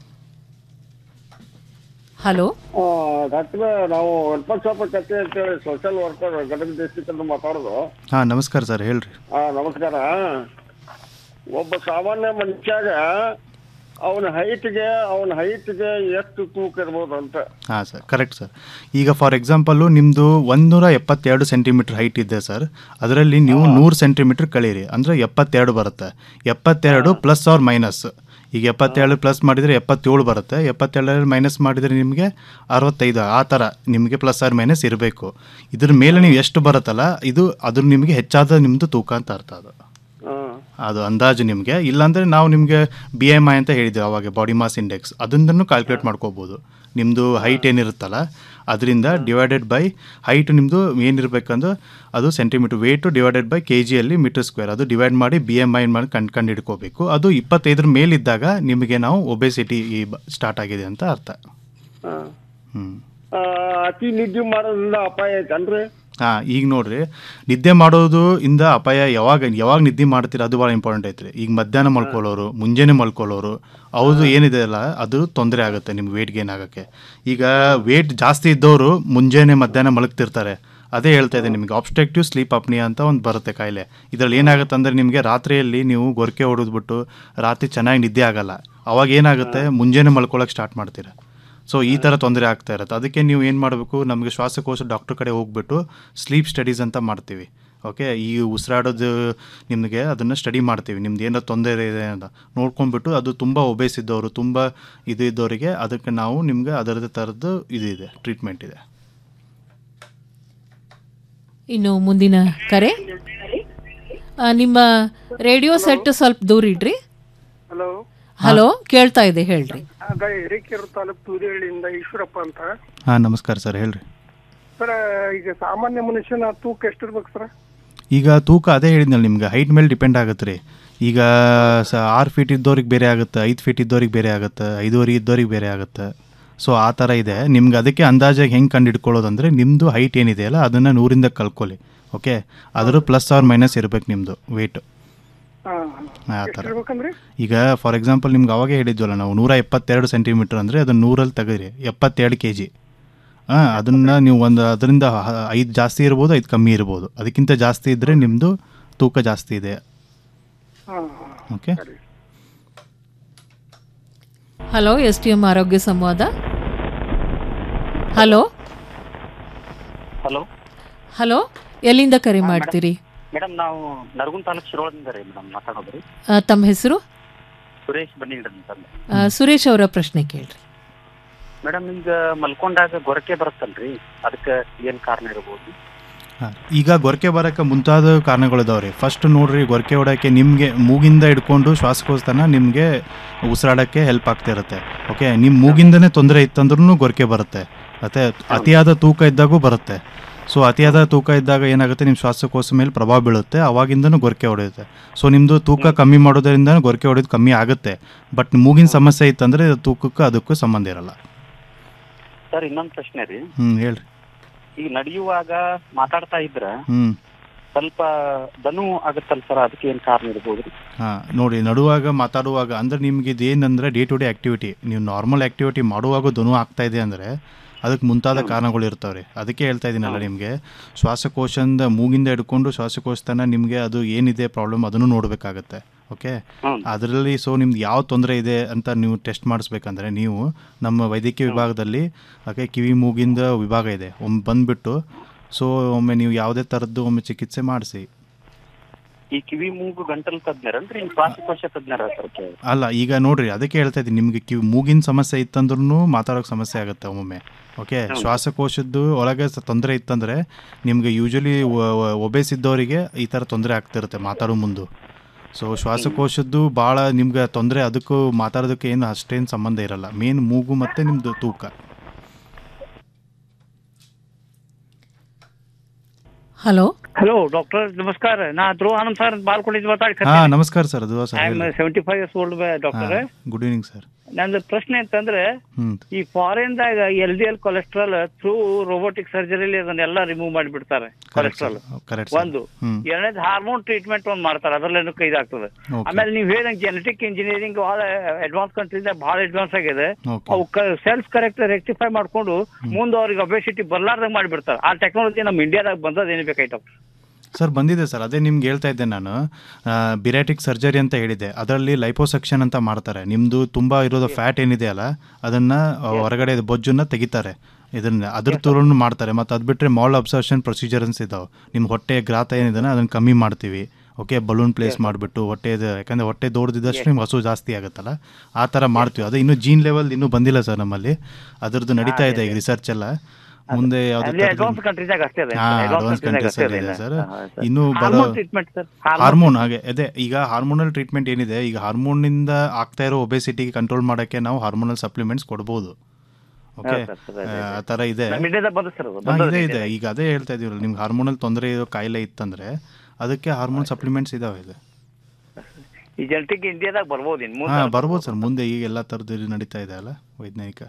ಹಲೋ ಡಾಕ್ಟರ್ ನಾವು ವೆಂಕಟೇಶ್ವರ ಕತ್ತಿ ಅಂತೇಳಿ ಸೋಷಿಯಲ್ ವರ್ಕರ್ ಗದಗ ಡಿಸ್ಟಿಕ್ ಅಂತ ಮಾತಾಡೋದು ಹಾಂ ನಮಸ್ಕಾರ ಸರ್ ಹೇಳ್ರಿ ಆ ನಮಸ್ಕಾರ ಒಬ್ಬ ಸಾಮಾನ್ಯ ಮನುಷ್ಯಾಗ ಅವನ ಹೈಟ್ಗೆ ಅವನ ಹೈಟ್ಗೆ ಎಷ್ಟು ತೂಕ ಇರ್ಬೋದು ಅಂತ ಹಾಂ ಸರ್ ಕರೆಕ್ಟ್ ಸರ್ ಈಗ ಫಾರ್ ಎಕ್ಸಾಂಪಲ್ಲು ನಿಮ್ಮದು ಒಂದೂರ ಎಪ್ಪತ್ತೆರಡು ಸೆಂಟಿಮೀಟ್ರ್ ಹೈಟ್ ಇದೆ ಸರ್ ಅದರಲ್ಲಿ ನೀವು ನೂರು ಸೆಂಟಿಮೀಟ್ರ್ ಕಳೀರಿ ಅಂದರೆ ಎಪ್ಪತ್ತೆರಡು ಬರುತ್ತೆ ಎಪ್ಪತ್ತೆರಡು ಪ್ಲಸ್ ಆರ್ ಮೈನಸ್ ಈಗ ಎಪ್ಪತ್ತೆರಡು ಪ್ಲಸ್ ಮಾಡಿದರೆ ಎಪ್ಪತ್ತೇಳು ಬರುತ್ತೆ ಎಪ್ಪತ್ತೆರಡರಲ್ಲಿ ಮೈನಸ್ ಮಾಡಿದರೆ ನಿಮಗೆ ಅರವತ್ತೈದು ಆ ಥರ ನಿಮಗೆ ಪ್ಲಸ್ ಆರ್ ಮೈನಸ್ ಇರಬೇಕು ಇದ್ರ ಮೇಲೆ ನೀವು ಎಷ್ಟು ಬರುತ್ತಲ್ಲ ಇದು ಅದ್ರ ನಿಮಗೆ ಹೆಚ್ಚಾದ ನಿಮ್ಮದು ತೂಕ ಅಂತ ಅರ್ಥ ಅದು ಅದು ಅಂದಾಜು ನಿಮಗೆ ಇಲ್ಲಾಂದರೆ ನಾವು ನಿಮಗೆ ಬಿ ಎಮ್ ಐ ಅಂತ ಹೇಳಿದ್ವಿ ಅವಾಗ ಬಾಡಿ ಮಾಸ್ ಇಂಡೆಕ್ಸ್ ಅದನ್ನು ಕ್ಯಾಲ್ಕುಲೇಟ್ ಮಾಡ್ಕೋಬೋದು ನಿಮ್ಮದು ಹೈಟ್ ಏನಿರುತ್ತಲ್ಲ ಅದರಿಂದ ಡಿವೈಡೆಡ್ ಬೈ ಹೈಟ್ ನಿಮ್ಮದು ಏನಿರಬೇಕಂದ್ರೆ ಅದು centimetre weight divided by K ಜಿಯಲ್ಲಿ ಮೀಟರ್ ಸ್ಕ್ವೇರ್ ಅದು ಡಿವೈಡ್ ಮಾಡಿ ಬಿ ಎಮ್ ಐ ಮಾಡಿ ಕಂಡು ಕಂಡು ಹಿಡ್ಕೋಬೇಕು ಅದು ಇಪ್ಪತ್ತೈದರ ಮೇಲಿದ್ದಾಗ ನಿಮಗೆ ನಾವು ಒಬೆಸಿಟಿ ಸ್ಟಾರ್ಟ್ ಆಗಿದೆ ಅಂತ ಅರ್ಥ ಆ. ಹ್ಞೂ ಆ, ಅತಿ ನಿದ್ದೆ ಮಾಡೋದ್ರಿಂದ ಅಪಾಯ ಐತನ್ರಿ ಹಾಂ ಈಗ ನೋಡ್ರಿ ನಿದ್ದೆ ಮಾಡೋದು ಇಂದ ಅಪಾಯ ಯಾವಾಗ ಯಾವಾಗ ನಿದ್ದೆ ಮಾಡ್ತೀರ ಅದು ಭಾಳ ಇಂಪಾರ್ಟೆಂಟ್ ಐತ್ರಿ ಈಗ ಮಧ್ಯಾಹ್ನ ಮಲ್ಕೊಳ್ಳೋರು ಮುಂಜಾನೆ ಮಲ್ಕೊಳ್ಳೋರು ಅವ್ರದ್ದು ಏನಿದೆ ಅಲ್ಲ ಅದು ತೊಂದರೆ ಆಗುತ್ತೆ ನಿಮ್ಗೆ ವೇಟ್ ಗೇನ್ ಆಗೋಕ್ಕೆ ಈಗ ವೇಟ್ ಜಾಸ್ತಿ ಇದ್ದವರು ಮುಂಜಾನೆ ಮಧ್ಯಾಹ್ನ ಮಲಗ್ತಿರ್ತಾರೆ ಅದೇ ಹೇಳ್ತಾ ಇದೆ ನಿಮಗೆ ಆಬ್ಸ್ಟ್ರಕ್ಟಿವ್ ಸ್ಲೀಪ್ ಅಪ್ನಿಯಾ ಅಂತ ಒಂದು ಬರುತ್ತೆ ಕಾಯಿಲೆ ಇದರಲ್ಲಿ ಏನಾಗುತ್ತೆ ಅಂದರೆ ನಿಮಗೆ ರಾತ್ರಿಯಲ್ಲಿ ನೀವು ಗೊರಕೆ ಹೊಡೆದ್ಬಿಟ್ಟು ರಾತ್ರಿ ಚೆನ್ನಾಗಿ ನಿದ್ದೆ ಆಗಲ್ಲ ಅವಾಗ ಏನಾಗುತ್ತೆ ಮುಂಜಾನೆ ಮಲ್ಕೊಳ್ಳೋಕೆ ಸ್ಟಾರ್ಟ್ ಮಾಡ್ತೀರಾ ಸೊ ಈ ಥರ ತೊಂದರೆ ಆಗ್ತಾ ಇರುತ್ತೆ ಅದಕ್ಕೆ ನೀವು ಏನು ಮಾಡಬೇಕು ನಮಗೆ ಶ್ವಾಸಕೋಶ ಡಾಕ್ಟರ್ ಕಡೆ ಹೋಗ್ಬಿಟ್ಟು ಸ್ಲೀಪ್ ಸ್ಟಡೀಸ್ ಅಂತ ಮಾಡ್ತೀವಿ ಓಕೆ ಈ ಉಸಿರಾಡೋದು ನಿಮಗೆ ಅದನ್ನು ಸ್ಟಡಿ ಮಾಡ್ತೀವಿ ನಿಮ್ದು ಏನೋ ತೊಂದರೆ ಇದೆ ಅಂತ ನೋಡ್ಕೊಂಡ್ಬಿಟ್ಟು ಅದು ತುಂಬ ಒಬೇಸ್ ಇದ್ದವರು ತುಂಬ ಇದು ಇದ್ದವರಿಗೆ ಅದಕ್ಕೆ ನಾವು ನಿಮ್ಗೆ ಅದರದ್ದು ಥರದ್ದು ಇದು ಇದೆ ಟ್ರೀಟ್ಮೆಂಟ್ ಇದೆ ಇನ್ನು ಮುಂದಿನ ಕರೆ ಆ, ನಿಮ್ಮ ರೇಡಿಯೋ ಸೆಟ್ ಸ್ವಲ್ಪ ದೂರ ಇಡ್ರಿ ಹಲೋ ಹಲೋ ಕೇಳ್ತಾ ಇದೆ ಹೇಳ್ರಿ ಅದ ಹಿರೇಕೆರೆ ತಾಲೂಕು ತೂದಿಹಳ್ಳಿಯಿಂದ ಈಶ್ವರಪ್ಪ ಅಂತ ಹಾಂ ನಮಸ್ಕಾರ ಸರ್ ಹೇಳ್ರಿ ಸರ್ ಈಗ ಸಾಮಾನ್ಯ ಮನುಷ್ಯನ ತೂಕ ಎಷ್ಟಿರ್ಬೇಕು ಸರ್ ಈಗ ತೂಕ ಅದೇ ಹೇಳಿದ್ನಲ್ಲ ನಿಮ್ಗೆ ಹೈಟ್ ಮೇಲೆ ಡಿಪೆಂಡ್ ಆಗುತ್ತೆ ರೀ ಈಗ ಸ ಆರು ಫೀಟ್ ಇದ್ದವ್ರಿಗೆ ಬೇರೆ ಆಗುತ್ತೆ ಐದು ಫೀಟ್ ಇದ್ದವ್ರಿಗೆ ಬೇರೆ ಆಗುತ್ತೆ ಐದೂವರೆ ಇದ್ದವ್ರಿಗೆ ಬೇರೆ ಆಗುತ್ತೆ ಸೊ ಆ ಥರ ಇದೆ ನಿಮ್ಗೆ ಅದಕ್ಕೆ ಅಂದಾಜಾಗಿ ಹೆಂಗೆ ಕಂಡು ಹಿಡ್ಕೊಳ್ಳೋದಂದರೆ ನಿಮ್ಮದು ಹೈಟ್ ಏನಿದೆ ಅಲ್ಲ ಅದನ್ನು ನೂರಿಂದ ಕಲ್ಕೊಳ್ಳಿ ಓಕೆ ಅದ್ರ ಪ್ಲಸ್ ಆರ್ ಮೈನಸ್ ಇರ್ಬೇಕು ನಿಮ್ಮದು ವೆಯ್ಟು ಆ ಥರ ಎಷ್ಟಿರ್ಬೇಕಂದ್ರೆ ಈಗ ಫಾರ್ ಎಕ್ಸಾಂಪಲ್ ನಿಮ್ಗೆ ಅವಾಗೇ ಹೇಳಿದ್ವಲ್ಲ ನಾವು ನೂರ ಎಪ್ಪತ್ತೆರಡು ಸೆಂಟಿಮೀಟ್ರ್ ಅಂದರೆ ಅದನ್ನು ನೂರಲ್ಲಿ ತೆಗೀರಿ ಎಪ್ಪತ್ತೆರಡು ಕೆ ಜಿ ಹಾಂ ಅದನ್ನು ನೀವು ಒಂದು ಅದರಿಂದ ಹ- ಐದು ಜಾಸ್ತಿ ಇರ್ಬೋದು ಐದು ಕಮ್ಮಿ ಇರ್ಬೋದು ಅದಕ್ಕಿಂತ ಜಾಸ್ತಿ ಇದ್ದರೆ ನಿಮ್ಮದು ತೂಕ ಜಾಸ್ತಿ ಇದೆ okay hello S T M ಆರೋಗ್ಯ ಸಂವಾದ ಹಲೋ ಹಲೋ ಹಲೋ ಎಲ್ಲಿಂದ ಕರೆ ಮಾಡ್ತೀರಿ ಮೇಡಮ್ ನಾವು ನರಗುಂದ ತಾಲೂಕು ಶಿರೋಳದಿಂದ ರೀ ಮೇಡಮ್ ಮಾತಾಡೋದು ರೀ ಆ, ತಮ್ಮ ಹೆಸರು ಸುರೇಶ್ ಬನ್ನಿಡ್ರಿ ಅಂತಂದು ಆ, ಸುರೇಶ್ ಅವರ ಪ್ರಶ್ನೆ ಕೇಳ್ರಿ ಮೇಡಮ್ ಈಗ ಮಲ್ಕೊಂಡಾಗ ಗೊರಕೆ ಬರುತ್ತಲ್ರಿ ಅದಕ್ಕೆ ಏನ್ ಕಾರಣ ಇರಬಹುದು ಹಾಂ ಈಗ ಗೊರಕೆ ಬರೋಕ್ಕೆ ಮುಂತಾದ ಕಾರಣಗಳಿದಾವೆ ರೀ ಫಸ್ಟ್ ನೋಡ್ರಿ ಗೊರಕೆ ಹೊಡೋಕ್ಕೆ ನಿಮಗೆ ಮೂಗಿಂದ ಹಿಡ್ಕೊಂಡು ಶ್ವಾಸಕೋಶತನ ನಿಮಗೆ ಉಸಿರಾಡೋಕ್ಕೆ ಹೆಲ್ಪ್ ಆಗ್ತಾ ಇರುತ್ತೆ ಓಕೆ ನಿಮ್ಮ ಮೂಗಿಂದನೇ ತೊಂದರೆ ಇತ್ತಂದ್ರೂ ಗೊರಕೆ ಬರುತ್ತೆ ಮತ್ತು ಅತಿಯಾದ ತೂಕ ಇದ್ದಾಗೂ ಬರುತ್ತೆ ಸೊ ಅತಿಯಾದ ತೂಕ ಇದ್ದಾಗ ಏನಾಗುತ್ತೆ ನಿಮ್ಮ ಶ್ವಾಸಕೋಶ ಮೇಲೆ ಪ್ರಭಾವ ಬೀಳುತ್ತೆ ಅವಾಗಿಂದನೂ ಗೊರಕೆ ಹೊಡೆಯುತ್ತೆ ಸೊ ನಿಮ್ಮದು ತೂಕ ಕಮ್ಮಿ ಮಾಡೋದರಿಂದ ಗೊರಕೆ ಹೊಡೆಯೋದು ಕಮ್ಮಿ ಆಗುತ್ತೆ ಬಟ್ ಮೂಗಿನ ಸಮಸ್ಯೆ ಇತ್ತಂದರೆ ತೂಕಕ್ಕೆ ಅದಕ್ಕೂ ಸಂಬಂಧ ಇರಲ್ಲ ಸರ್ ಇನ್ನೊಂದು ಪ್ರಶ್ನೆ ರೀ ಹ್ಞೂ ಹೇಳ್ರಿ ಈಗ ನಡೆಯುವಾಗ ಮಾತಾಡ್ತಾ ಇದ್ರ ಹ್ಞೂ ಸ್ವಲ್ಪ ದನು ಆಗುತ್ತಲ್ಲ ಸರ್ ಅದಕ್ಕೆ ಏನ್ ಕಾರಣ ಇರ್ಬೋದು ರೀ ಹಾಂ ನೋಡಿ ನಡುವಾಗ ಮಾತಾಡುವಾಗ ಅಂದರೆ ನಿಮ್ಗೆ ಇದು ಏನಂದರೆ ಡೇ ಟು ಡೇ ಆ್ಯಕ್ಟಿವಿಟಿ ನೀವು ನಾರ್ಮಲ್ ಆ್ಯಕ್ಟಿವಿಟಿ ಮಾಡುವಾಗ ಧ್ವನು ಆಗ್ತಾ ಇದೆ ಅಂದರೆ ಅದಕ್ಕೆ ಮುಂತಾದ ಕಾರಣಗಳು ಇರ್ತಾವೆ ರೀ ಅದಕ್ಕೆ ಹೇಳ್ತಾ ಇದ್ದೀನಲ್ಲ ನಿಮಗೆ ಶ್ವಾಸಕೋಶದಿಂದ ಮೂಗಿಂದ ಹಿಡ್ಕೊಂಡು ಶ್ವಾಸಕೋಶತನ ನಿಮಗೆ ಅದು ಏನಿದೆ ಪ್ರಾಬ್ಲಮ್ ಅದನ್ನು ನೋಡಬೇಕಾಗತ್ತೆ ಓಕೆ ಅದರಲ್ಲಿ ಸೊ ನಿಮ್ದು ಯಾವ ತೊಂದರೆ ಇದೆ ಅಂತ ನೀವು ಟೆಸ್ಟ್ ಮಾಡಿಸ್ಬೇಕಂದ್ರೆ ನೀವು ನಮ್ಮ ವೈದ್ಯಕೀಯ ವಿಭಾಗದಲ್ಲಿ ಓಕೆ ಕಿವಿ ಮೂಗಿಂದ ವಿಭಾಗ ಇದೆ ಒಮ್ಮೆ ಬಂದುಬಿಟ್ಟು ಸೊ ಒಮ್ಮೆ ನೀವು ಯಾವುದೇ ಥರದ್ದು ಒಮ್ಮೆ ಚಿಕಿತ್ಸೆ ಮಾಡಿಸಿ ಈ ಕಿವಿ ಮೂಗು ಗಂಟಲು ತಜ್ಞರಲ್ರಿ ಈ ಶ್ವಾಸಕೋಶ ತಜ್ಞರ ಸರ್ ಅಲ್ಲ ಈಗ ನೋಡ್ರಿ ಅದಕ್ಕೆ ಹೇಳ್ತಾ ಇದ್ದೀನಿ ನಿಮಗೆ ಕಿವಿ ಮೂಗಿನ ಸಮಸ್ಯೆ ಇತ್ತಂದ್ರೂ ಮಾತಾಡೋಕೆ ಸಮಸ್ಯೆ ಆಗುತ್ತೆ ಒಮ್ಮೊಮ್ಮೆ ಓಕೆ ಹೌದು. ಶ್ವಾಸಕೋಶದ್ದು ಒಳಗೆ ಸ- ತೊಂದರೆ ಇತ್ತಂದ್ರೆ ನಿಮಗೆ ಯೂಶಲಿ ಒಬೇಸ್ ಇದ್ದವರಿಗೆ ಈ ಥರ ತೊಂದರೆ ಆಗ್ತಿರುತ್ತೆ ಮಾತಾಡೋ ಮುಂದೆ ಸೊ ಶ್ವಾಸಕೋಶದ್ದು ಭಾಳ ನಿಮ್ಗೆ ತೊಂದರೆ ಅದಕ್ಕೂ ಮಾತಾಡೋದಕ್ಕೆ ಏನು ಅಷ್ಟೇನು ಸಂಬಂಧ ಇರಲ್ಲ ಮೇನ್ ಮೂಗು ಮತ್ತು ನಿಮ್ಮದು ತೂಕ ಹಲೋ ಹಲೋ ಡಾಕ್ಟರ್ ನಮಸ್ಕಾರ ನಾ ಧ್ರುವ ಆನಂದ್ ಸರ್ ಬಾಲ್ಕೊಂಡಿದ್ದು ಹಾಂ ಮಾತಾಡ್ತೀನಿ ನಮಸ್ಕಾರ ಸರ್ ಅದು I am sir seventy five years old doctor good evening sir ನಂದು ಪ್ರಶ್ನೆ ಅಂತಂದ್ರೆ ಹ್ಞೂ ಈ ಫಾರಿನ್ ದಾಗ L D L cholesterol through robotic ಸರ್ಜರಿಲಿ ಅದನ್ನೆಲ್ಲ ರಿಮೂವ್ ಮಾಡಿಬಿಡ್ತಾರೆ ಕೊಲೆಸ್ಟ್ರಾಲ್ ಕರೆಕ್ಟ್ ಒಂದು ಹ್ಞೂ ಎರಡನೇದು ಹಾರ್ಮೋನ್ ಟ್ರೀಟ್ಮೆಂಟ್ ಒಂದು ಮಾಡ್ತಾರೆ ಅದ್ರಲ್ಲೇನು ಇದಾಗ್ತದೆ Okay. ಆಮೇಲೆ ನೀವು ಹೇಳಿದಂಗೆ ಜೆನೆಟಿಕ್ ಇಂಜಿನಿಯರಿಂಗ್ ಬಹಳ ಅಡ್ವಾನ್ಸ್ ಕಂಟ್ರೀಸ್ ಬಹಳ ಅಡ್ವಾನ್ಸ್ ಆಗಿದೆ Okay. ಅವು ಸೆಲ್ಫ್ ಕರೆಕ್ಟ್ ರೆಕ್ಟಿಫೈ ಮಾಡ್ಕೊಂಡು ಮುಂದೆ ಅವ್ರಿಗೆ ಒಬೆಸಿಟಿ ಬರ್ಲಾರ್ದಂಗ್ ಮಾಡಿಬಿಡ್ತಾರೆ ಆ ಟೆಕ್ನಾಲಜಿ ನಮ್ಮ ಇಂಡಿಯಾದಾಗ ಬಂದದ ಏನು ಬೇಕಾಯ್ತು ಸರ್ ಬಂದಿದೆ ಸರ್ ಅದೇ ನಿಮ್ಗೆ ಹೇಳ್ತಾ ಇದ್ದೆ ನಾನು ಬಿರಾಟಿಕ್ ಸರ್ಜರಿ ಅಂತ ಹೇಳಿದೆ ಅದರಲ್ಲಿ ಲೈಪೋಸೆಕ್ಷನ್ ಅಂತ ಮಾಡ್ತಾರೆ ನಿಮ್ಮದು ತುಂಬ ಇರೋದು ಫ್ಯಾಟ್ ಏನಿದೆ ಅಲ್ಲ ಅದನ್ನು ಹೊರಗಡೆ ಬೊಜ್ಜನ್ನು ತೆಗಿತಾರೆ ಇದನ್ನ ಅದ್ರ ತುರನ್ನು ಮಾಡ್ತಾರೆ ಮತ್ತು ಅದು ಬಿಟ್ಟರೆ ಮಾಲ್ ಅಬ್ಸರ್ಷನ್ ಪ್ರೊಸೀಜರ್ಸ್ ಇದಾವೆ ನಿಮ್ಮ ಹೊಟ್ಟೆ ಗ್ರಾತ ಏನಿದೆ ಅದನ್ನು ಕಮ್ಮಿ ಮಾಡ್ತೀವಿ ಓಕೆ ಬಲೂನ್ ಪ್ಲೇಸ್ ಮಾಡಿಬಿಟ್ಟು ಹೊಟ್ಟೆ ಯಾಕಂದರೆ ಹೊಟ್ಟೆ ದೊಡ್ಡದಿದ್ದಷ್ಟು ನಿಮ್ಗೆ ಹಸು ಜಾಸ್ತಿ ಆಗುತ್ತಲ್ಲ ಆ ಥರ ಮಾಡ್ತೀವಿ ಅದು ಇನ್ನೂ ಜೀನ್ ಲೆವೆಲ್ ಇನ್ನೂ ಬಂದಿಲ್ಲ ಸರ್ ನಮ್ಮಲ್ಲಿ ಅದರದ್ದು ನಡೀತಾ ಇದೆ ಈಗ ರಿಸರ್ಚ್ ಎಲ್ಲ ಮುಂದೆ ಅಲ್ಲಿ ಯಾವುದೇ ಅಡ್ವಾನ್ಸ್ ಕಂಟ್ರೀದಾಗ ಅಷ್ಟೇ ಇದೆ ಹಾ ಅಡ್ವಾನ್ಸ್ ಕಂಟ್ರೀಸ್ ಅಷ್ಟೇ ಇದೆ ಸರ್ ಹಾ, ಸರ್. ಇನ್ನು ಬರೋ ಹಾರ್ಮೋನ್ ಟ್ರೀಟ್ಮೆಂಟ್ ಸರ್ ಹಾರ್ಮೋನ್ ಹಾಗೆ ಅದೇ ಈಗ ಹಾರ್ಮೋನಲ್ ಟ್ರೀಟ್ಮೆಂಟ್ ಏನಿದೆ ಈಗ ಹಾರ್ಮೋನಿಂದ ಆಗ್ತಾ ಇರೋ ಒಬೆಸಿಟಿಗೆ ಕಂಟ್ರೋಲ್ ಮಾಡೋಕ್ಕೆ ನಾವು ಹಾರ್ಮೋನಲ್ ಸಪ್ಲಿಮೆಂಟ್ಸ್ ಕೊಡ್ಬೋದು ಓಕೆ ಹಾ, ಸರ್, ಸರ್, ಅದೇ, ಆ ಥರ ಇದೆ ನಮ್ಮ ಇಂಡಿಯಾದಾಗ ಬಂದ ಸರ್ ಅದು ಹಾ, ಬಂದದ ಇದೆ ಇದೆ ಇಂಡಿಯಾದಾಗ. ಈಗ ಅದೇ ಹೇಳ್ತಾ ಇದೀವಲ್ಲ ನಿಮ್ಗೆ ಹಾರ್ಮೋನಲ್ ತೊಂದರೆ ಇರೋ ಕಾಯಿಲೆ ಇತ್ತಂದ್ರೆ ಅದಕ್ಕೆ ಹಾರ್ಮೋನ್ ಸಪ್ಲಿಮೆಂಟ್ಸ್ ಇದಾವೆ ಇದೆ ಈ ಜೆನೆಟಿಕ್ ಇಂಡಿಯಾದಾಗ ಬರ್ಬೋದು ಇನ್ನು ಮುಂದೆ ಹಾಂ ಬರ್ಬೋದು ಸರ್ ಮುಂದೆ ಈಗ ಎಲ್ಲ ಥರದ್ದು ನಡೀತಾ ಇದೆ ಅಲ್ಲ ವೈಜ್ಞಾನಿಕ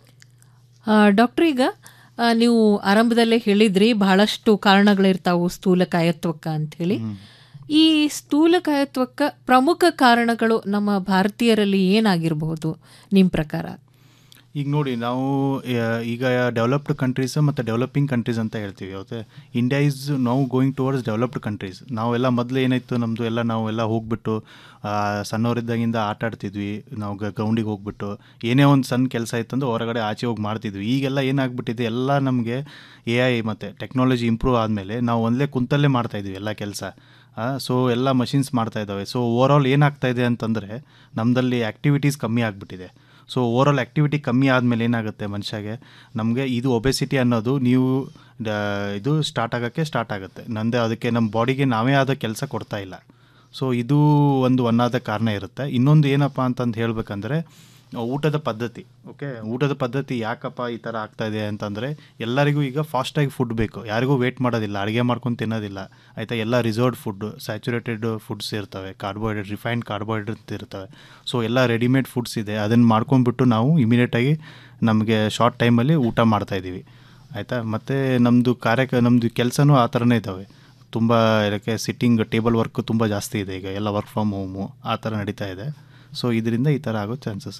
ಡಾಕ್ಟರ್ ಈಗ ಆ, ನೀವು ಆರಂಭದಲ್ಲೇ ಹೇಳಿದ್ರಿ ಬಹಳಷ್ಟು ಕಾರಣಗಳಿರ್ತಾವು ಸ್ಥೂಲಕಾಯತ್ವಕ್ಕ ಅಂಥೇಳಿ ಈ ಸ್ಥೂಲಕಾಯತ್ವಕ್ಕ ಪ್ರಮುಖ ಕಾರಣಗಳು ನಮ್ಮ ಭಾರತೀಯರಲ್ಲಿ ಏನಾಗಿರಬಹುದು ನಿಮ್ಮ ಪ್ರಕಾರ ಈಗ ನೋಡಿ ನಾವು ಆ, ಈಗ ಡೆವಲಪ್ಡ್ ಕಂಟ್ರೀಸ್ ಮತ್ತು ಡೆವಲಪಿಂಗ್ ಕಂಟ್ರೀಸ್ ಅಂತ ಹೇಳ್ತೀವಿ ಓಕೆ ಇಂಡಿಯಾ ಈಸ್ ನಾವು ಗೋಯಿಂಗ್ ಟುವರ್ಡ್ಸ್ ಡೆವಲಪ್ಡ್ ಕಂಟ್ರೀಸ್ ನಾವೆಲ್ಲ ಮೊದಲು ಏನಾಯಿತು ನಮ್ಮದು ಎಲ್ಲ ನಾವೆಲ್ಲ ಹೋಗ್ಬಿಟ್ಟು ಆ, ಸಣ್ಣವರಿದ್ದಾಗಿಂದ ಆಟ ಆಡ್ತಿದ್ವಿ ನಾವು ಗ್ರೌಂಡಿಗೆ ಹೋಗ್ಬಿಟ್ಟು ಏನೇ ಒಂದು ಸಣ್ಣ ಕೆಲಸ ಇತ್ತಂದ್ರೆ ಹೊರಗಡೆ ಆಚೆ ಹೋಗಿ ಮಾಡ್ತಿದ್ವಿ ಈಗೆಲ್ಲ ಏನಾಗ್ಬಿಟ್ಟಿದೆ ಎಲ್ಲ ನಮಗೆ ಎ ಐ ಮತ್ತು ಟೆಕ್ನಾಲಜಿ ಇಂಪ್ರೂವ್ ಆದಮೇಲೆ ನಾವು ಒಂದಲೇ ಕುಂತಲ್ಲೇ ಮಾಡ್ತಾಯಿದ್ವಿ ಎಲ್ಲ ಕೆಲಸ ಸೊ ಎಲ್ಲ ಮಷಿನ್ಸ್ ಮಾಡ್ತಾ ಇದ್ದಾವೆ ಸೊ ಓವರ್ ಆಲ್ ಏನಾಗ್ತಾ ಇದೆ ಅಂತಂದರೆ ನಮ್ಮದಲ್ಲಿ ಆ್ಯಕ್ಟಿವಿಟೀಸ್ ಕಮ್ಮಿ ಆಗಿಬಿಟ್ಟಿದೆ ಸೊ ಓವರ್ ಆಲ್ ಆ್ಯಕ್ಟಿವಿಟಿ ಕಮ್ಮಿ ಆದಮೇಲೆ ಏನಾಗುತ್ತೆ ಮನುಷ್ಯಗೆ ನಮಗೆ ಇದು ಒಬೆಸಿಟಿ ಅನ್ನೋದು ನೀವು ಡ- ಇದು ಸ್ಟಾರ್ಟ್ ಆಗೋಕ್ಕೆ ಸ್ಟಾರ್ಟ್ ಆಗುತ್ತೆ ನಂದೇ ಅದಕ್ಕೆ ನಮ್ಮ ಬಾಡಿಗೆ ನಾವೇ ಆದ ಕೆಲಸ ಕೊಡ್ತಾ ಇಲ್ಲ ಸೊ ಇದು ಒಂದು ಒನ್ನಾದ ಕಾರಣ ಇರುತ್ತೆ ಇನ್ನೊಂದು ಏನಪ್ಪ ಅಂತಂದು ಹೇಳಬೇಕಂದ್ರೆ ಊಟದ ಪದ್ಧತಿ ಓಕೆ ಊಟದ ಪದ್ಧತಿ ಯಾಕಪ್ಪ ಈ ಥರ ಆಗ್ತಾ ಇದೆ ಅಂತಂದರೆ ಎಲ್ಲರಿಗೂ ಈಗ ಫಾಸ್ಟಾಗಿ ಫುಡ್ ಬೇಕು ಯಾರಿಗೂ ವೇಟ್ ಮಾಡೋದಿಲ್ಲ ಅಡುಗೆ ಮಾಡ್ಕೊಂಡು ತಿನ್ನೋದಿಲ್ಲ ಆಯಿತಾ ಎಲ್ಲ ರಿಸರ್ವ್ಡ್ ಫುಡ್ಡು ಸ್ಯಾಚುರೇಟೆಡ್ ಫುಡ್ಸ್ ಇರ್ತವೆ ಕಾರ್ಬೋಹೈಡ್ರೇಟ್ ರಿಫೈನ್ಡ್ ಕಾರ್ಬೋಹೈಡ್ರೇಟ್ ಇರ್ತವೆ ಸೊ ಎಲ್ಲ ರೆಡಿಮೇಡ್ ಫುಡ್ಸ್ ಇದೆ ಅದನ್ನು ಮಾಡ್ಕೊಂಡ್ಬಿಟ್ಟು ನಾವು ಇಮಿಡಿಯೇಟಾಗಿ ನಮಗೆ ಶಾರ್ಟ್ ಟೈಮಲ್ಲಿ ಊಟ ಮಾಡ್ತಾಯಿದ್ದೀವಿ ಆಯಿತಾ ಮತ್ತು ನಮ್ಮದು ಕಾರ್ಯ ನಮ್ಮದು ಕೆಲಸನೂ ಆ ಥರನೇ ಇದ್ದಾವೆ ತುಂಬ ಇದಕ್ಕೆ ಸಿಟ್ಟಿಂಗ್ ಟೇಬಲ್ ವರ್ಕ್ ತುಂಬ ಜಾಸ್ತಿ ಇದೆ ಈಗ ಎಲ್ಲ ವರ್ಕ್ ಫ್ರಮ್ ಹೋಮು ಆ ಥರ ನಡೀತಾ ಇದೆ ಸೊ ಇದರಿಂದ ಈ ಥರ ಆಗೋ chances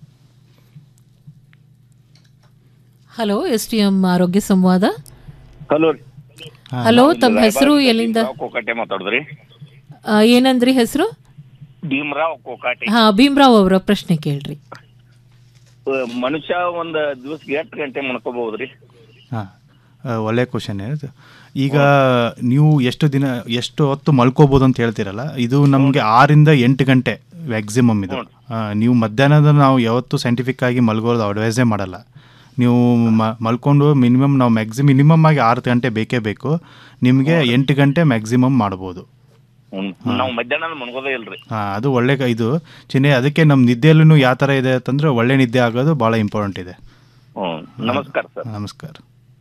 hello S T M ಆರೋಗ್ಯ ಸಂವಾದ ಹಲೋ ಹಲೋ ತಮ್ಮ ಹೆಸರು ಎಲ್ಲಿಂದ ಕೋಕಾಟೆ ಮಾತಾಡಿದ್ರಿ ಆ, ಏನಂದ್ರಿ ಹೆಸರು ಭೀಮರಾವ್ ಕೋಕಾಟೆ ಹಾ ಭೀಮ್ರಾವ್ ಅವರ ಪ್ರಶ್ನೆ ಕೇಳ್ರಿ ಅಹ್, ಮನುಷ್ಯ ಒಂದ್ ದಿವಸಕ್ಕೆ ಎಷ್ಟು ಗಂಟೆ ಮಣ್ಕೋಬಹುದ್ರಿ ಹಾಂ ಒಳ್ಳೆ ಕ್ವಶನ್ ಇದು ಈಗ ನೀವು ಎಷ್ಟು ದಿನ ಎಷ್ಟು ಹೊತ್ತು ಮಲ್ಕೋಬೋದು ಅಂತ ಹೇಳ್ತೀರಲ್ಲ ಇದು ನಮಗೆ ಆರಿಂದ ಎಂಟು ಗಂಟೆ ಮ್ಯಾಕ್ಸಿಮಮ್ ಇದು ಆ, ನೀವು ಮಧ್ಯಾಹ್ನದ ನಾವು ಯಾವತ್ತೂ ಸೈಂಟಿಫಿಕ್ ಆಗಿ ಮಲ್ಗೋದು ಅಡ್ವೈಸೇ ಮಾಡಲ್ಲ ನೀವು ಮ ಮಲ್ಕೊಂಡು ಮಿನಿಮಮ್ ನಾವು ಮ್ಯಾಕ್ಸಿಮಮ್ ಮಿನಿಮಮ್ ಆಗಿ ಆರು ಗಂಟೆ ಬೇಕೇ ಬೇಕು ನಿಮಗೆ ಎಂಟು ಗಂಟೆ ಮ್ಯಾಕ್ಸಿಮಮ್ ಮಾಡ್ಬೋದು ನಾವು ಮಧ್ಯಾಹ್ನ ಮಣ್ಕೋದೇ ಇಲ್ರಿ ಹಾಂ ಅದು ಒಳ್ಳೆ ಕ- ಇದು ಚಿನ್ನೆ ಅದಕ್ಕೆ ನಮ್ಮ ನಿದ್ದೆಯಲ್ಲೂ ಯಾವ ಥರ ಇದೆ ಅಂತಂದರೆ ಒಳ್ಳೆ ನಿದ್ದೆ ಆಗೋದು ಭಾಳ ಇಂಪಾರ್ಟೆಂಟ್ ಇದೆ ಹ್ಮ್ ನಮಸ್ಕಾರ ಸರ್ ನಮಸ್ಕಾರ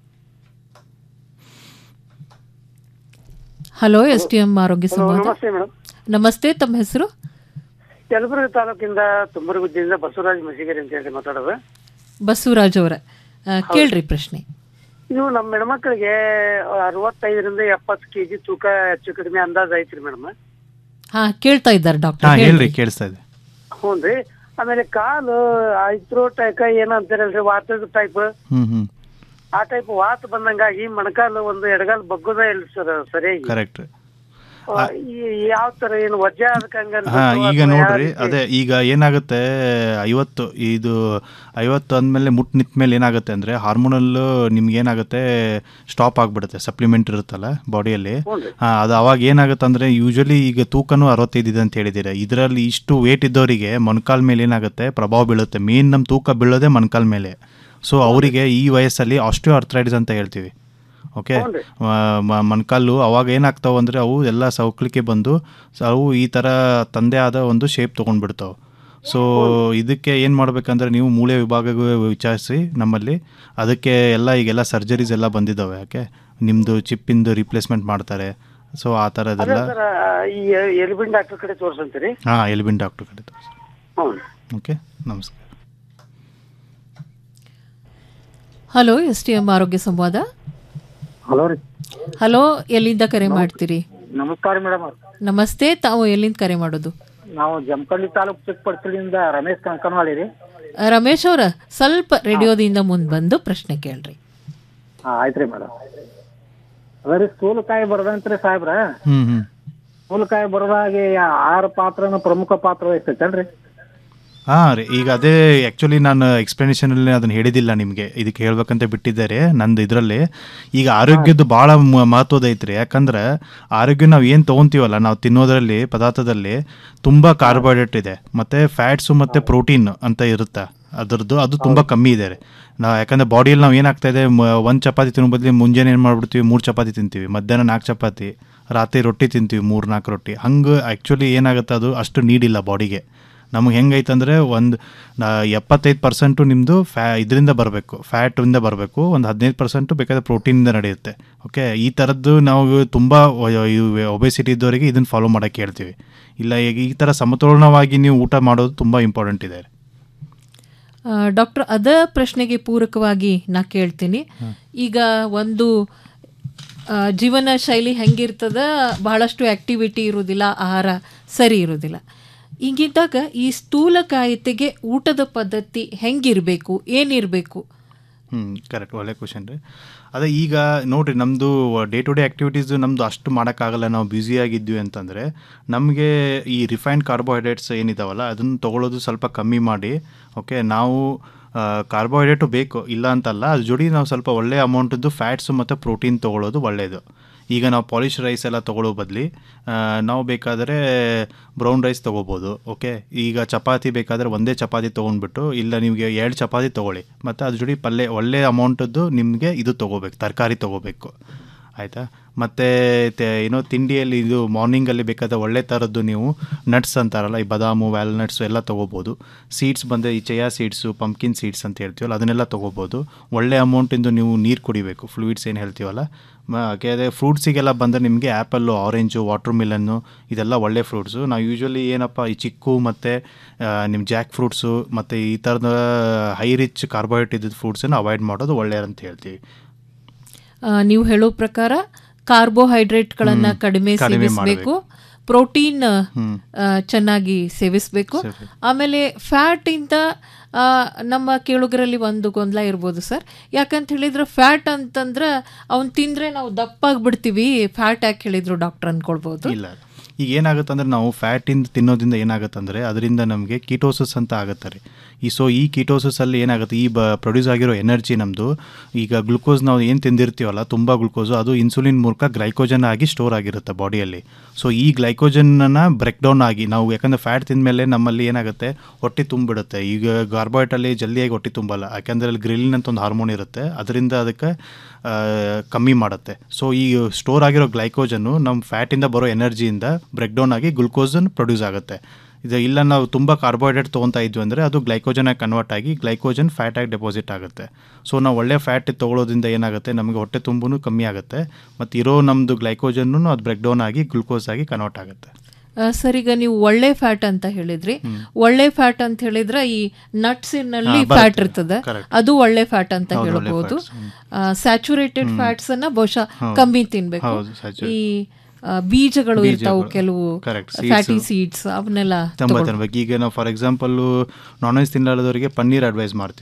ಹಲೋ ಎಸ್ ಟಿ ಎಂ ಆರೋಗ್ಯ ಸಂವಾದ ನಮಸ್ತೆ ಮೇಡಮ್ ನಮಸ್ತೆ ತಮ್ಮ ಹೆಸರು ಯಲಬುರ್ಗಿ ತಾಲೂಕಿಂದ ತುಂಬರಗುದ್ದಿಯಿಂದ ಬಸವರಾಜ್ ಮಸಿಗೇರಿ ಅಂತ ಹೇಳಿ ಮಾತಾಡೋದು ಬಸವರಾಜ್ ಅವರ ಆ, ಕೇಳ್ರಿ ಪ್ರಶ್ನೆ ಇದು ನಮ್ಮ ಹೆಣ್ಮಕ್ಳಿಗೆ ಅರವತ್ತೈದರಿಂದ ಎಪ್ಪತ್ತು ಕೆಜಿ ತೂಕ ಹೆಚ್ಚು ಕಡಿಮೆ ಅಂದಾಜ್ ಐತ್ರಿ ಮೇಡಮ್ ಹಾ ಕೇಳ್ತಾ ಇದ್ದಾರೆ ಹಾಂ ಡಾಕ್ಟರ್ ಹೇಳ್ರಿ ಕೇಳಿಸ್ತಾ ಇದೆ ಹ್ಞೂನ್ರಿ ಆಮೇಲೆ ಕಾಲು ಐತ್ರೋ ಟೈಕ ಏನ ಅಂತಾರಲ್ರಿ ವಾತದ ಟೈಪ್ ಹ್ಞೂ ಹ್ಞೂ ಆ ಟೈಪ್ ವಾತ್ ಬಂದಂಗಾಗಿ ಮೊಣಕಾಲು ಒಂದು ಎಡಗಾಲು ಬಗ್ಗೋದೇ ಇಲ್ಲ ಸರ್ ಸರಿಯಾಗಿ ಕರೆಕ್ಟ್ ಯಾವ ತರ ಏನು ವಜ್ಜೆ ಅದಕ್ಕಂಗ ಹಾ ಈಗ ನೋಡ್ರಿ ಅದೇ ಈಗ ಏನಾಗುತ್ತೆ ಐವತ್ತು ಇದು ಐವತ್ತು ಅಂದಮೇಲೆ ಮುಟ್ಟು ನಿಂತ ಮೇಲೆ ಏನಾಗುತ್ತೆ ಅಂದರೆ ಹಾರ್ಮೋನಲ್ ನಿಮ್ಗೆ ಏನಾಗುತ್ತೆ ಸ್ಟಾಪ್ ಆಗಿಬಿಡುತ್ತೆ ಸಪ್ಲಿಮೆಂಟ್ ಇರುತ್ತಲ್ಲ ಬಾಡಿಯಲ್ಲಿ ಹಾಂ ಅದು ಅವಾಗ ಏನಾಗುತ್ತೆ ಅಂದರೆ ಯೂಶ್ವಲಿ ಈಗ ತೂಕನೂ ಅರವತ್ತೈದು ಇದೆ ಅಂತ ಹೇಳಿದ್ದೀರಾ ಇದರಲ್ಲಿ ಇಷ್ಟು ವೇಟ್ ಇದ್ದವರಿಗೆ ಮೊಣಕಾಲ್ ಮೇಲೆ ಏನಾಗುತ್ತೆ ಪ್ರಭಾವ ಬೀಳುತ್ತೆ ಮೇನ್ ನಮ್ಮ ತೂಕ ಬೀಳೋದೇ ಮೊಣಕಾಲ್ ಮೇಲೆ ಸೊ ಅವರಿಗೆ ಈ ವಯಸ್ಸಲ್ಲಿ ಆಸ್ಟಿಯೋ ಅರ್ಥ್ರೈಟಿಸ್ ಅಂತ ಹೇಳ್ತೀವಿ ಓಕೆ ಮೊಣಕಾಲು ಅವಾಗ ಏನಾಗ್ತಾವೆ ಅಂದರೆ ಅವು ಎಲ್ಲ ಸೌಕ್ಲಿಕ್ಕೆ ಬಂದು ಸೊ ಅವು ಈ ಥರ ತಂದೆ ಆದ ಒಂದು ಶೇಪ್ ತೊಗೊಂಡ್ಬಿಡ್ತಾವೆ ಸೊ ಇದಕ್ಕೆ ಏನು ಮಾಡ್ಬೇಕಂದ್ರೆ ನೀವು ಮೂಳೆ ವಿಭಾಗಗೂ ವಿಚಾರಿಸಿ ನಮ್ಮಲ್ಲಿ ಅದಕ್ಕೆ ಎಲ್ಲ ಈಗೆಲ್ಲ ಸರ್ಜರೀಸ್ ಎಲ್ಲ ಬಂದಿದ್ದಾವೆ ಯಾಕೆ ನಿಮ್ಮದು ಚಿಪ್ಪಿಂದು ರಿಪ್ಲೇಸ್ಮೆಂಟ್ ಮಾಡ್ತಾರೆ ಸೊ ಆ ಅದೇ ಥರದ್ದೆಲ್ಲ ಸರ್ ಈ ಎಲ್ಬಿನ್ ಡಾಕ್ಟರ್ ಕಡೆ ತೋರ್ಸಂತೀರಿ ಹಾಂ ಎಲ್ಬಿನ್ ಡಾಕ್ಟ್ರ್ ಕಡೆ ಹ್ಞೂ ಓಕೆ ನಮಸ್ಕಾರ ಹಲೋ ಎಸ್ ಟಿ ಎಂ ಆರೋಗ್ಯ ಸಂವಾದ ಹಲೋ ರೀ ಹಲೋ ಎಲ್ಲಿಂದ ಕರೆ ಮಾಡ್ತೀರಿ ನಮಸ್ಕಾರ ಮೇಡಮ್ ನಮಸ್ತೆ ತಾವು ಎಲ್ಲಿಂದ ಕರೆ ಮಾಡೋದು ನಾವು ಜಮಖಂಡಿ ತಾಲೂಕು ಚಿಕ್ಕಪಡ್ಸಲಿಂದ ರಮೇಶ್ ಕಂಕನವಾಳಿ ರೀ ಆ, ರಮೇಶ್ ಅವರ ಸ್ವಲ್ಪ ರೇಡಿಯೋದಿಂದ ಮುಂದೆ ಬಂದು ಪ್ರಶ್ನೆ ಕೇಳ್ರಿ ಹಾಂ ಆಯ್ತು ರೀ ಮೇಡಮ್ ಅದ ರೀ ಸ್ಥೂಲಕಾಯಿ ಬರದಂತ್ರಿ ಸಾಹೇಬ್ರ ಹ್ಞೂ ಹ್ಞೂ ಸ್ಥೂಲಕಾಯಿ ಬರದಾಗೆ ಆಹಾರ ಪಾತ್ರನ ಪ್ರಮುಖ ಪಾತ್ರ ವಹಿಸ್ತೈತೇನ್ರಿ ಹಾಂ ರೀ ಈಗ ಅದೇ ಆ್ಯಕ್ಚುಲಿ ನಾನು ಎಕ್ಸ್ಪ್ಲನೇಷನಲ್ಲಿ ಅದನ್ನು ಹೇಳಿದಿಲ್ಲ ನಿಮಗೆ ಇದಕ್ಕೆ ಹೇಳ್ಬೇಕಂತ ಬಿಟ್ಟಿದ್ದಾರೆ ನಂದು ಇದರಲ್ಲಿ ಈಗ ಆರೋಗ್ಯದ್ದು ಭಾಳ ಮಹತ್ವದ ಐತ್ರಿ ಯಾಕಂದ್ರೆ ಆರೋಗ್ಯ ನಾವು ಏನು ತೊಗೊತೀವಲ್ಲ ನಾವು ತಿನ್ನೋದ್ರಲ್ಲಿ ಪದಾರ್ಥದಲ್ಲಿ ತುಂಬ ಕಾರ್ಬೋಹೈಡ್ರೇಟ್ ಇದೆ ಮತ್ತು ಫ್ಯಾಟ್ಸು ಮತ್ತು ಪ್ರೋಟೀನ್ ಅಂತ ಇರುತ್ತೆ ಅದರದ್ದು ಅದು ತುಂಬ ಕಮ್ಮಿ ಇದೆ ರೀ ನಾವು ಯಾಕಂದರೆ ಬಾಡಿಯಲ್ಲಿ ನಾವು ಏನಾಗ್ತಾ ಇದೆ ಒಂದು ಚಪಾತಿ ತಿನ್ನೋ ಬದಲು ಮುಂಜಾನೆ ಏನು ಮಾಡ್ಬಿಡ್ತೀವಿ ಮೂರು ಚಪಾತಿ ತಿಂತೀವಿ ಮಧ್ಯಾಹ್ನ ನಾಲ್ಕು ಚಪಾತಿ ರಾತ್ರಿ ರೊಟ್ಟಿ ತಿಂತೀವಿ ಮೂರು ನಾಲ್ಕು ರೊಟ್ಟಿ ಹಂಗೆ ಆ್ಯಕ್ಚುಲಿ ಏನಾಗುತ್ತೆ ಅದು ಅಷ್ಟು ನೀಡಿಲ್ಲ ಬಾಡಿಗೆ ನಮಗೆ ಹೆಂಗೈತಂದರೆ ಒಂದು ಎಪ್ಪತ್ತೈದು ಪರ್ಸೆಂಟು ನಿಮ್ಮದು ಫ್ಯಾ ಇದರಿಂದ ಬರಬೇಕು ಫ್ಯಾಟಿಂದ ಬರಬೇಕು ಒಂದು ಹದಿನೈದು ಪರ್ಸೆಂಟು ಬೇಕಾದ್ರೆ ಪ್ರೋಟೀನಿಂದ ನಡೆಯುತ್ತೆ ಓಕೆ ಈ ಥರದ್ದು ನಾವು ತುಂಬ ಒಬೆಸಿಟಿ ಇದ್ದವರಿಗೆ ಇದನ್ನು ಫಾಲೋ ಮಾಡೋಕ್ಕೆ ಹೇಳ್ತೀವಿ ಇಲ್ಲ ಈಗ ಈ ಥರ ಸಮತೋಲನವಾಗಿ ನೀವು ಊಟ ಮಾಡೋದು ತುಂಬ ಇಂಪಾರ್ಟೆಂಟ್ ಇದೆ ಆ, ಡಾಕ್ಟರ್ ಅದ ಪ್ರಶ್ನೆಗೆ ಪೂರಕವಾಗಿ ನಾ ಕೇಳ್ತೀನಿ ಈಗ ಒಂದು ಆ, ಜೀವನ ಶೈಲಿ ಹೆಂಗಿರ್ತದ ಬಹಳಷ್ಟು ಆಕ್ಟಿವಿಟಿ ಇರೋದಿಲ್ಲ ಆಹಾರ ಸರಿ ಇರೋದಿಲ್ಲ ಹೀಗಿದ್ದಾಗ ಈ ಸ್ಥೂಲಕಾಯತೆಗೆ ಊಟದ ಪದ್ಧತಿ ಹೆಂಗಿರಬೇಕು ಏನಿರಬೇಕು ಹ್ಞೂ ಕರೆಕ್ಟ್ ಒಳ್ಳೆ ಕ್ವಶನ್ ರೀ ಅದೇ ಈಗ ನೋಡಿರಿ ನಮ್ಮದು ಡೇ ಟು ಡೇ ಆ್ಯಕ್ಟಿವಿಟೀಸು ನಮ್ಮದು ಅಷ್ಟು ಮಾಡೋಕ್ಕಾಗಲ್ಲ ನಾವು ಬ್ಯುಸಿಯಾಗಿದ್ವಿ ಅಂತಂದರೆ ನಮಗೆ ಈ ರಿಫೈನ್ಡ್ ಕಾರ್ಬೋಹೈಡ್ರೇಟ್ಸ್ ಏನಿದಾವಲ್ಲ ಅದನ್ನು ತೊಗೊಳೋದು ಸ್ವಲ್ಪ ಕಮ್ಮಿ ಮಾಡಿ ಓಕೆ ನಾವು ಕಾರ್ಬೋಹೈಡ್ರೇಟು ಬೇಕು ಇಲ್ಲ ಅಂತಲ್ಲ ಅದ್ರ ಜೋಡಿ ನಾವು ಸ್ವಲ್ಪ ಒಳ್ಳೆ ಅಮೌಂಟದ್ದು ಫ್ಯಾಟ್ಸು ಮತ್ತು ಪ್ರೋಟೀನ್ ತೊಗೊಳೋದು ಒಳ್ಳೆಯದು ಈಗ ನಾವು ಪಾಲಿಶ್ ರೈಸ್ ಎಲ್ಲ ತೊಗೊಳ್ಳೋ ಬದಲಿ ನಾವು ಬೇಕಾದರೆ ಬ್ರೌನ್ ರೈಸ್ ತೊಗೋಬೋದು ಓಕೆ ಈಗ ಚಪಾತಿ ಬೇಕಾದರೆ ಒಂದೇ ಚಪಾತಿ ತೊಗೊಂಡ್ಬಿಟ್ಟು ಇಲ್ಲ ನಿಮಗೆ ಎರಡು ಚಪಾತಿ ತೊಗೊಳ್ಳಿ ಮತ್ತು ಅದ್ರ ಜೋಡಿ ಪಲ್ಯ ಒಳ್ಳೆ ಅಮೌಂಟದ್ದು ನಿಮಗೆ ಇದು ತೊಗೋಬೇಕು ತರಕಾರಿ ತೊಗೋಬೇಕು ಆಯಿತಾ ಮತ್ತು ಏನೋ ತಿಂಡಿಯಲ್ಲಿ ಇದು ಮಾರ್ನಿಂಗಲ್ಲಿ ಬೇಕಾದ ಒಳ್ಳೆ ಥರದ್ದು ನೀವು ನಟ್ಸ್ ಅಂತಾರಲ್ಲ ಈ ಬದಾಮು ವ್ಯಾಲ್ನಟ್ಸು ಎಲ್ಲ ತೊಗೋಬೋದು ಸೀಡ್ಸ್ ಬಂದರೆ ಈ ಚಯಾ ಸೀಡ್ಸು ಪಂಪ್ಕಿನ್ ಸೀಡ್ಸ್ ಅಂತ ಹೇಳ್ತೀವಲ್ಲ ಅದನ್ನೆಲ್ಲ ತೊಗೋಬೋದು ಒಳ್ಳೆ ಅಮೌಂಟಿಂದು ನೀವು ನೀರು ಕುಡಿಬೇಕು ಫ್ಲೂಯಿಡ್ಸ್ ಏನು ಹೇಳ್ತೀವಲ್ಲ ಮ- ಅದೇ ಫ್ರೂಟ್ಸಿಗೆಲ್ಲ ಬಂದರೆ ನಿಮಗೆ ಆ್ಯಪಲ್ಲು ಆರೆಂಜು ವಾಟರ್ ಮಿಲನ್ನು ಇದೆಲ್ಲ ಒಳ್ಳೆ ಫ್ರೂಟ್ಸು ನಾವು ಯೂಶ್ವಲಿ ಏನಪ್ಪ ಈ ಚಿಕ್ಕು ಮತ್ತು ನಿಮ್ಮ ಜಾಕ್ ಫ್ರೂಟ್ಸು ಮತ್ತು ಈ ಥರದ ಹೈ ರಿಚ್ ಕಾರ್ಬೋಹೈಡ್ರೇಟ್ ಇದ್ದಿದ್ದು ಫ್ರೂಟ್ಸನ್ನು ಅವಾಯ್ಡ್ ಮಾಡೋದು ಒಳ್ಳೆಯದು ಅಂತ ಹೇಳ್ತೀವಿ ಆ, ನೀವು ಹೇಳೋ ಪ್ರಕಾರ ಕಾರ್ಬೋಹೈಡ್ರೇಟ್ಗಳನ್ನ ಹ್ಮ್. ಕಡಿಮೆ ಕಡಿಮೆ ಸೇವಿಸಬೇಕು ಪ್ರೋಟೀನ್ ಹ್ಮ್. ಚೆನ್ನಾಗಿ ಸೇವಿಸಬೇಕು ಆಮೇಲೆ ಫ್ಯಾಟ್ ಇಂದ ಆ, ನಮ್ಮ ಕೇಳುಗರಲ್ಲಿ ಒಂದು ಗೊಂದಲ ಇರ್ಬೋದು ಸರ್ ಯಾಕಂತ ಹೇಳಿದ್ರೆ ಫ್ಯಾಟ್ ಅಂತಂದ್ರೆ ಅವ್ನು ತಿಂದ್ರೆ ನಾವು ದಪ್ಪಾಗ್ಬಿಡ್ತೀವಿ ಫ್ಯಾಟ್ ಯಾಕೆ ಹೇಳಿದ್ರು ಡಾಕ್ಟರ್ ಅನ್ಕೊಳ್ಬೋದು ಇಲ್ಲ ಈಗ ಏನಾಗುತ್ತೆ ಅಂದರೆ ನಾವು ಫ್ಯಾಟಿಂದ ತಿನ್ನೋದ್ರಿಂದ ಏನಾಗುತ್ತೆ ಅಂದರೆ ಅದರಿಂದ ನಮಗೆ ಕೀಟೋಸಿಸ್ ಅಂತ ಆಗುತ್ತೆ ರೀ ಈ ಸೊ ಈ ಕೀಟೋಸಿಸಲ್ಲಿ ಏನಾಗುತ್ತೆ ಈ ಬ ಪ್ರೊಡ್ಯೂಸ್ ಆಗಿರೋ ಎನರ್ಜಿ ನಮ್ಮದು ಈಗ ಗ್ಲುಕೋಸ್ ನಾವು ಏನು ತಿಂದಿರ್ತೀವಲ್ಲ ತುಂಬ ಗ್ಲುಕೋಸು ಅದು ಇನ್ಸುಲಿನ್ ಮೂಲಕ ಗ್ಲೈಕೋಜನ್ ಆಗಿ ಸ್ಟೋರ್ ಆಗಿರುತ್ತೆ ಬಾಡಿಯಲ್ಲಿ ಸೊ ಈ ಗ್ಲೈಕೋಜನ್ನ ಬ್ರೇಕ್ ಡೌನ್ ಆಗಿ ನಾವು ಯಾಕಂದರೆ ಫ್ಯಾಟ್ ತಿಂದಮೇಲೆ ನಮ್ಮಲ್ಲಿ ಏನಾಗುತ್ತೆ ಹೊಟ್ಟೆ ತುಂಬಿಡುತ್ತೆ ಈಗ ಕಾರ್ಬೋಹೈಡ್ರಲ್ಲಿ ಜಲ್ದಿಯಾಗಿ ಹೊಟ್ಟೆ ತುಂಬಲ್ಲ ಯಾಕಂದರೆ ಅಲ್ಲಿ ಗ್ರಿಲಿನ್ ಅಂತ ಒಂದು ಹಾರ್ಮೋನ್ ಇರುತ್ತೆ ಅದರಿಂದ ಅದಕ್ಕೆ ಆ, ಕಮ್ಮಿ ಮಾಡುತ್ತೆ ಸೊ ಈ ಸ್ಟೋರ್ ಆಗಿರೋ ಗ್ಲೈಕೋಜನ್ನು ನಮ್ಮ ಫ್ಯಾಟಿಂದ ಬರೋ ಎನರ್ಜಿಯಿಂದ ಬ್ರೇಕ್ ಡೌನ್ ಆಗಿ ಗ್ಲುಕೋಸನ್ ಪ್ರೊಡ್ಯೂಸ್ ಆಗುತ್ತೆ ಇದು ಇಲ್ಲ ನಾವು ತುಂಬ ಕಾರ್ಬೋಹೈಡ್ರೇಟ್ ತೊಗೊತಾ ಇದ್ವಿ ಅಂದರೆ ಅದು ಗ್ಲೈಕೋಜನಾಗಿ ಕನ್ವರ್ಟ್ ಆಗಿ ಗ್ಲೈಕೋಜನ್ ಫ್ಯಾಟ್ ಆಗಿ ಡೆಪಾಸಿಟ್ ಆಗುತ್ತೆ ಸೊ ನಾವು ಒಳ್ಳೆ ಫ್ಯಾಟ್ ತೊಗೊಳೋದ್ರಿಂದ ಏನಾಗುತ್ತೆ ನಮಗೆ ಹೊಟ್ಟೆ ತುಂಬೂ ಕಮ್ಮಿ ಆಗುತ್ತೆ ಮತ್ತು ಇರೋ ನಮ್ಮದು ಗ್ಲೈಕೋಜನ್ನು ಅದು ಬ್ರೇಕ್ ಡೌನ್ ಆಗಿ ಗ್ಲುಕೋಸ್ ಆಗಿ ಕನ್ವರ್ಟ್ ಆಗುತ್ತೆ ಆ, ಸರ್ ಈಗ ನೀವು ಒಳ್ಳೆ ಫ್ಯಾಟ್ ಅಂತ ಹೇಳಿದ್ರಿ ಒಳ್ಳೆ ಫ್ಯಾಟ್ ಅಂತ ಹೇಳಿದ್ರೆ ಈ ನಟ್ಸಿನಲ್ಲಿ ಹಾ, ಬರುತ್ತೆ. ಫ್ಯಾಟ್ ಇರ್ತದೆ Correct. ಅದು ಒಳ್ಳೆ ಫ್ಯಾಟ್ ಅಂತ ಹೌದು, ಒಳ್ಳೆ ಹೇಳ್ಬೋದು fats. ಸ್ಯಾಚುರೇಟೆಡ್ ಹ್ಮ್. ಫ್ಯಾಟ್ಸ್ ಅನ್ನ ಬಹುಶಃ ಹೌದು. ಕಮ್ಮಿ ತಿನ್ಬೇಕು ಹೌದು, saturated. ಈ ಆ, ಬೀಜಗಳು ಇರ್ತಾವು ಬೀಜಗಳು. ಕೆಲವು Correct. Fatty Seeds. ಸೀಡ್ಸ್ ಅವನ್ನೆಲ್ಲ ತುಂಬ ತಗೊಳ್ಬೇಕು. ತಿನ್ಬೇಕು ಈಗ ನಾವು ಫಾರ್ ಎಕ್ಸಾಂಪಲ್ಲು ನಾನ್ ವೆಜ್ ತಿನ್ನಲಾರದವರಿಗೆ ಪನ್ನೀರ್ ಅಡ್ವೈಸ್ ಮಾಡ್ತೀವಿ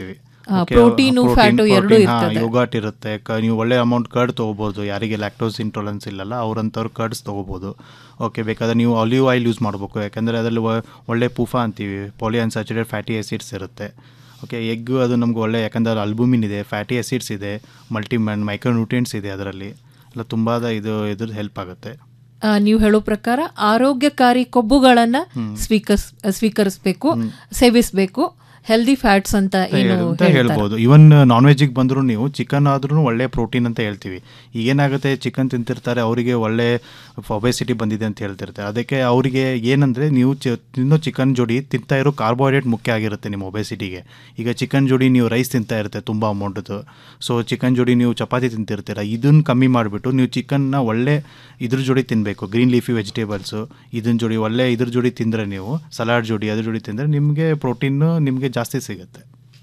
ಆ, Okay, ಪ್ರೋಟೀನು, protein, ಫ್ಯಾಟು ಎರಡೂ protein, ಹಾ, ಇರ್ತದೆ. ಯೋಗರ್ಟ್ ಇರುತ್ತೆ ಕ- ನೀವು ಒಳ್ಳೆ ಅಮೌಂಟ್ ಕರ್ಡ್ ತೊಗೋಬೋದು ಯಾರಿಗೆ ಲ್ಯಾಕ್ಟೋಸ್ ಇಂಟಾಲರೆನ್ಸ್ ಇಲ್ಲಲ್ಲ ಅವ್ರಂಥವ್ರು ಕರ್ಡ್ಸ್ ತೊಗೋಬೋದು ಓಕೆ ಬೇಕಾದ್ರೆ ನೀವು ಆಲಿವ್ ಆಯಿಲ್ ಯೂಸ್ ಮಾಡಬೇಕು ಯಾಕಂದರೆ ಅದರಲ್ಲಿ ಒ- ಒಳ್ಳೆ ಪೂಫಾ ಅಂತೀವಿ ಪಾಲಿ ಅನ್ಸ್ಯಾಚುರೇಟ್ ಫ್ಯಾಟಿ ಆಸಿಡ್ಸ್ ಇರುತ್ತೆ ಓಕೆ ಎಗ್ ಅದು ನಮ್ಗೆ ಒಳ್ಳೆ ಯಾಕಂದ್ರೆ ಅಲ್ಬುಮಿನ್ ಇದೆ ಫ್ಯಾಟಿ ಆಸಿಡ್ಸ್ ಇದೆ ಮಲ್ಟಿ ಮೈಕ್ರೋನ್ಯೂಟ್ರಿಯೆಂಟ್ಸ್ ಇದೆ ಅದರಲ್ಲಿ ಎಲ್ಲ ತುಂಬ ಇದು ಇದ್ರ ಹೆಲ್ಪ್ ಆಗುತ್ತೆ ಆ, ನೀವು ಹೇಳೋ ಪ್ರಕಾರ ಆರೋಗ್ಯಕಾರಿ ಕೊಬ್ಬುಗಳನ್ನ ಸ್ವೀಕರಿಸ್ ಸ್ವೀಕರಿಸಬೇಕು ಸೇವಿಸಬೇಕು ಹೆಲ್ದಿ ಫ್ಯಾಟ್ಸ್ ಅಂತ ಏನು ಅಂತ ಹೇಳ್ತಾರೆ. ಹೇಳ್ಬೋದು ಇವನ್ ನಾನ್ ವೆಜ್ಜಿಗೆ ಬಂದರೂ ನೀವು ಚಿಕನ್ ಆದ್ರೂ ಒಳ್ಳೆ ಪ್ರೋಟೀನ್ ಅಂತ ಹೇಳ್ತೀವಿ ಈಗೇನಾಗುತ್ತೆ ಚಿಕನ್ ತಿಂತಿರ್ತಾರೆ ಅವರಿಗೆ ಒಳ್ಳೆ ಒಬೆಸಿಟಿ ಬಂದಿದೆ ಅಂತ ಹೇಳ್ತಿರ್ತಾರೆ ಅದಕ್ಕೆ ಅವರಿಗೆ ಏನಂದರೆ ನೀವು ಚ ತಿನ್ನೋ ಚಿಕನ್ ಜೋಡಿ ತಿಂತಾ ಇರೋ ಕಾರ್ಬೋಹೈಡ್ರೇಟ್ ಮುಖ್ಯ ಆಗಿರುತ್ತೆ ನಿಮ್ಮ ಒಬೆಸಿಟಿಗೆ ಈಗ ಚಿಕನ್ ಜೋಡಿ ನೀವು ರೈಸ್ ತಿಂತಾ ಇರುತ್ತೆ ತುಂಬ ಅಮೌಂಟ್ದು ಸೊ ಚಿಕನ್ ಜೋಡಿ ನೀವು ಚಪಾತಿ ತಿಂತಿರ್ತೀರ ಇದನ್ನು ಕಮ್ಮಿ ಮಾಡಿಬಿಟ್ಟು ನೀವು ಚಿಕನ್ನ ಒಳ್ಳೆ ಇದ್ರ ಜೋಡಿ ತಿನ್ನಬೇಕು ಗ್ರೀನ್ ಲೀಫಿ ವೆಜಿಟೇಬಲ್ಸು ಇದನ್ನ ಜೋಡಿ ಒಳ್ಳೆ ಇದ್ರ ಜೋಡಿ ತಿಂದರೆ ನೀವು ಸಲಾಡ್ ಜೋಡಿ ಅದ್ರ ಜೋಡಿ ತಿಂದರೆ ನಿಮಗೆ ಪ್ರೋಟೀನು ನಿಮಗೆ ಜಾಸ್ತಿ ಸಿಗುತ್ತೆ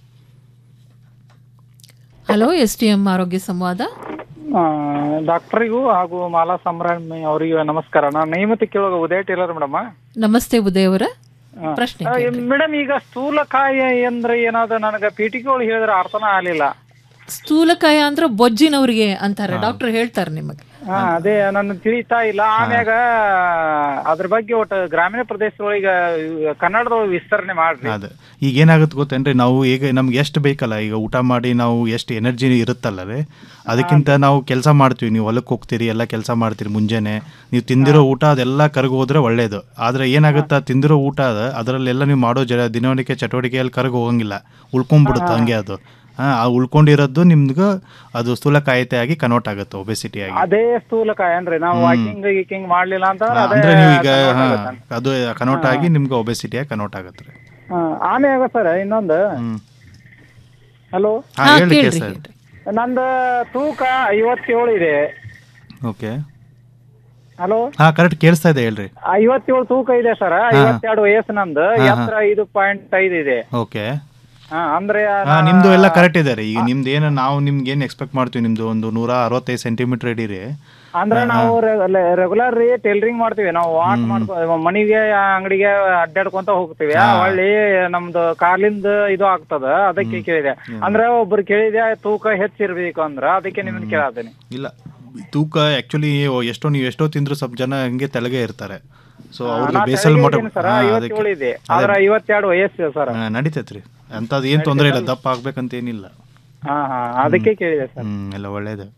ಹಲೋ ಎಸ್ ಟಿ ಎಂ ಆರೋಗ್ಯ ಸಂವಾದ ಆ, ಡಾಕ್ಟರಿಗೂ ಹಾಗೂ ಮಾಲಾ ಸಂಭ್ರಮಿ ಅವರಿಗೂ ನಮಸ್ಕಾರ ನಾನು ನೇಮತಿ ಕೇಳುವಾಗ ಉದಯ ಟೇಲರ್ ಮೇಡಮ್ ನಮಸ್ತೆ ಉದಯ್ ಅವರ ಪ್ರಶ್ನೆ ಮೇಡಮ್ ಈಗ ಸ್ಥೂಲಕಾಯ ಅಂದ್ರೆ ಏನಾದ್ರು ನನಗೆ ಪೀಠಿಕೆಗಳು ಹೇಳಿದ್ರೆ ಅರ್ಥನ ಆಗ್ಲಿಲ್ಲ ಸ್ಥೂಲಕಾಯ ಅಂದ್ರೆ ಬೊಜ್ಜಿನವ್ರಿಗೆ ಅಂತಾರೆ ಡಾಕ್ಟರ್ ಹೇಳ್ತಾರೆ ನಿಮಗೆ ಹಾ ಅದೇ ನನ್ನ ತಿಳಿತಾ ಇಲ್ಲ ಆಮ್ಯಾಗ ಅದ್ರ ಬಗ್ಗೆ ಒಟ್ಟು ಗ್ರಾಮೀಣ ಪ್ರದೇಶದೊಳಗ ಕನ್ನಡದೊಳಗೆ ವಿಸ್ತರಣೆ ಮಾಡ್ರಿ ಅದೇ ಈಗ ಏನಾಗುತ್ತೆ ಗೊತ್ತೇನ್ರಿ ನಾವು ಈಗ ನಮ್ಗೆ ಎಷ್ಟು ಬೇಕಲ್ಲ ಈಗ ಊಟ ಮಾಡಿ ನಾವು ಎಷ್ಟು ಎನರ್ಜಿ ಇರುತ್ತಲ್ಲ ರೀ ಅದಕ್ಕಿಂತ ನಾವು ಕೆಲಸ ಮಾಡ್ತೀವಿ ನೀವು ಹೊಲಕ್ಕೆ ಹೋಗ್ತೀರಿ ಎಲ್ಲ ಕೆಲಸ ಮಾಡ್ತೀರಿ ಮುಂಜಾನೆ ನೀವು ತಿಂದಿರೋ ಊಟ ಅದೆಲ್ಲ ಕರಗಿ ಹೋದ್ರೆ ಒಳ್ಳೇದು ಆದರೆ ಏನಾಗುತ್ತಾ ತಿಂದಿರೋ ಊಟ ಅದ ಅದರಲ್ಲೆಲ್ಲ ನೀವು ಮಾಡೋ ಜ ದಿನವಣಿಕೆ ಚಟುವಟಿಕೆಯಲ್ಲಿ ಕರಗಿ ಹೋಗಂಗಿಲ್ಲ ಉಳ್ಕೊಂಡ್ಬಿಡುತ್ತೆ ಹಂಗೆ ಅದು ಹಾಂ ಆ ಉಳ್ಕೊಂಡಿರೋದು ನಿಮ್ಗೆ ಅದು ಸ್ಥೂಲಕಾಯತೆ ಆಗಿ ಕನ್ವರ್ಟ್ ಆಗುತ್ತೆ ಒಬೆಸಿಟಿ ಆಗಿ ಅದೇ ಸ್ಥೂಲಕಾಯ ಅಂದ್ರೆ ನಾವು ವಾಕಿಂಗ್ ಗೀಕಿಂಗ್ ಮಾಡ್ಲಿಲ್ಲ ಅಂತಂದ್ರೆ ಅದೇ ಅಂದ್ರೆ ನೀವು ಈಗ convert ಹಾ, ಆಗುತ್ತೆ. ಅದು ಕನ್ವರ್ಟ್ ಆಗಿ ನಿಮ್ಗೆ ಒಬೆಸಿಟಿ ಆಗಿ ಕನ್ವರ್ಟ್ ಆಗುತ್ತೆ ರೀ ಹಾ, ಆಮ್ಯಾಗ ಸರ್ ಇನ್ನೊಂದು ಹ್ಮ್ ಹಲೋ ಹಾ ಹೇಳಿ ಕೇಳ್ತಾ ಇದೆ ನಂದು ತೂಕ ಐವತ್ತೇಳು ಇದೆ ಓಕೆ ಹಲೋ ಹಾ ಕರೆಕ್ಟ್ ಕೇಳಿಸ್ತಾ ಇದೆ ಹೇಳ್ರಿ ಐವತ್ತೇಳು ತೂಕ ಇದೆ ಸರ್ ಐವತ್ತೆರಡು ವಯಸ್ಸು ನಂದು ಹಾ, ಹಾ. ಎತ್ತರ ಐದು ಪಾಯಿಂಟ್ ಐದು ಇದೆ ಓಕೆ ಹಾ, ಅಂದ್ರೆ ಹಾ ನಿಮ್ದು ಎಲ್ಲ ಕರೆಕ್ಟ್ ಇದೆ ರೀ ಈಗ ನಿಮ್ದು ಏನು ನಾವು ನಿಮ್ಗೆ ಏನು ಎಕ್ಸ್ಪೆಕ್ಟ್ ಮಾಡ್ತೀವಿ ನಿಮ್ದು ಒಂದು ನೂರ ಅರವತ್ತೈದು ಸೆಂಟಿಮೀಟರ್ ಇಡೀರಿ ಅಂದ್ರೆ ನಾವು ರೆಗ್ಯುಲರ್ ರೀ ಟೈಲರಿಂಗ್ ಮಾಡ್ತೀವಿ ನಾವು ವಾಕ್ ಮಾಡ್ಕೊ ಮನಿಗೆ ಅಂಗಡಿಗೆ ಅಡ್ಡಾಡ್ಕೊಂತ ಹೋಗ್ತೀವಿ ಹೊಳ್ಳಿ ನಮ್ದು ಕಾಲಿಂದ ಇದು ಆಗ್ತದ ಅದಕ್ಕೆ ಕೇಳಿದೆ ಅಂದ್ರೆ ಒಬ್ರು ಕೇಳಿದೆ ತೂಕ ಹೆಚ್ಚಿರ್ಬೇಕು ಅಂದ್ರ ಅದಕ್ಕೆ ನಿಮ್ಮನ್ನ ಕೇಳತ್ತೀನಿ ಇಲ್ಲ ತೂಕ ಆ್ಯಕ್ಚುಲಿ ಎಷ್ಟೋ ನೀವು ಎಷ್ಟೋ ತಿಂದ್ರು ಸ್ವಲ್ಪ ಜನ ಹಂಗೆ ತೆಲಗೆ ಇರ್ತಾರೆ ಸೊ ಅವ್ರಿಗೆ ಬೇಸಲ್ ಮೋಟ ಸರ್ ಐವತ್ತೇಳು ಇದೆ ಆದ್ರೆ ಐವತ್ತೆರಡು ವಯಸ್ಸು ಸರ್ ನಡೀತೈತ್ರಿ ಅಂಥದ್ದು ಏನು ತೊಂದರೆ ಇಲ್ಲ ದಪ್ಪ ಆಗ್ಬೇಕಂತ ಏನಿಲ್ಲ ಹಾ ಹಾ ಅದಕ್ಕೆ ಕೇಳಿದೆ ಸರ್ ಹ್ಮ್ ಎಲ್ಲ ಒಳ್ಳೇದು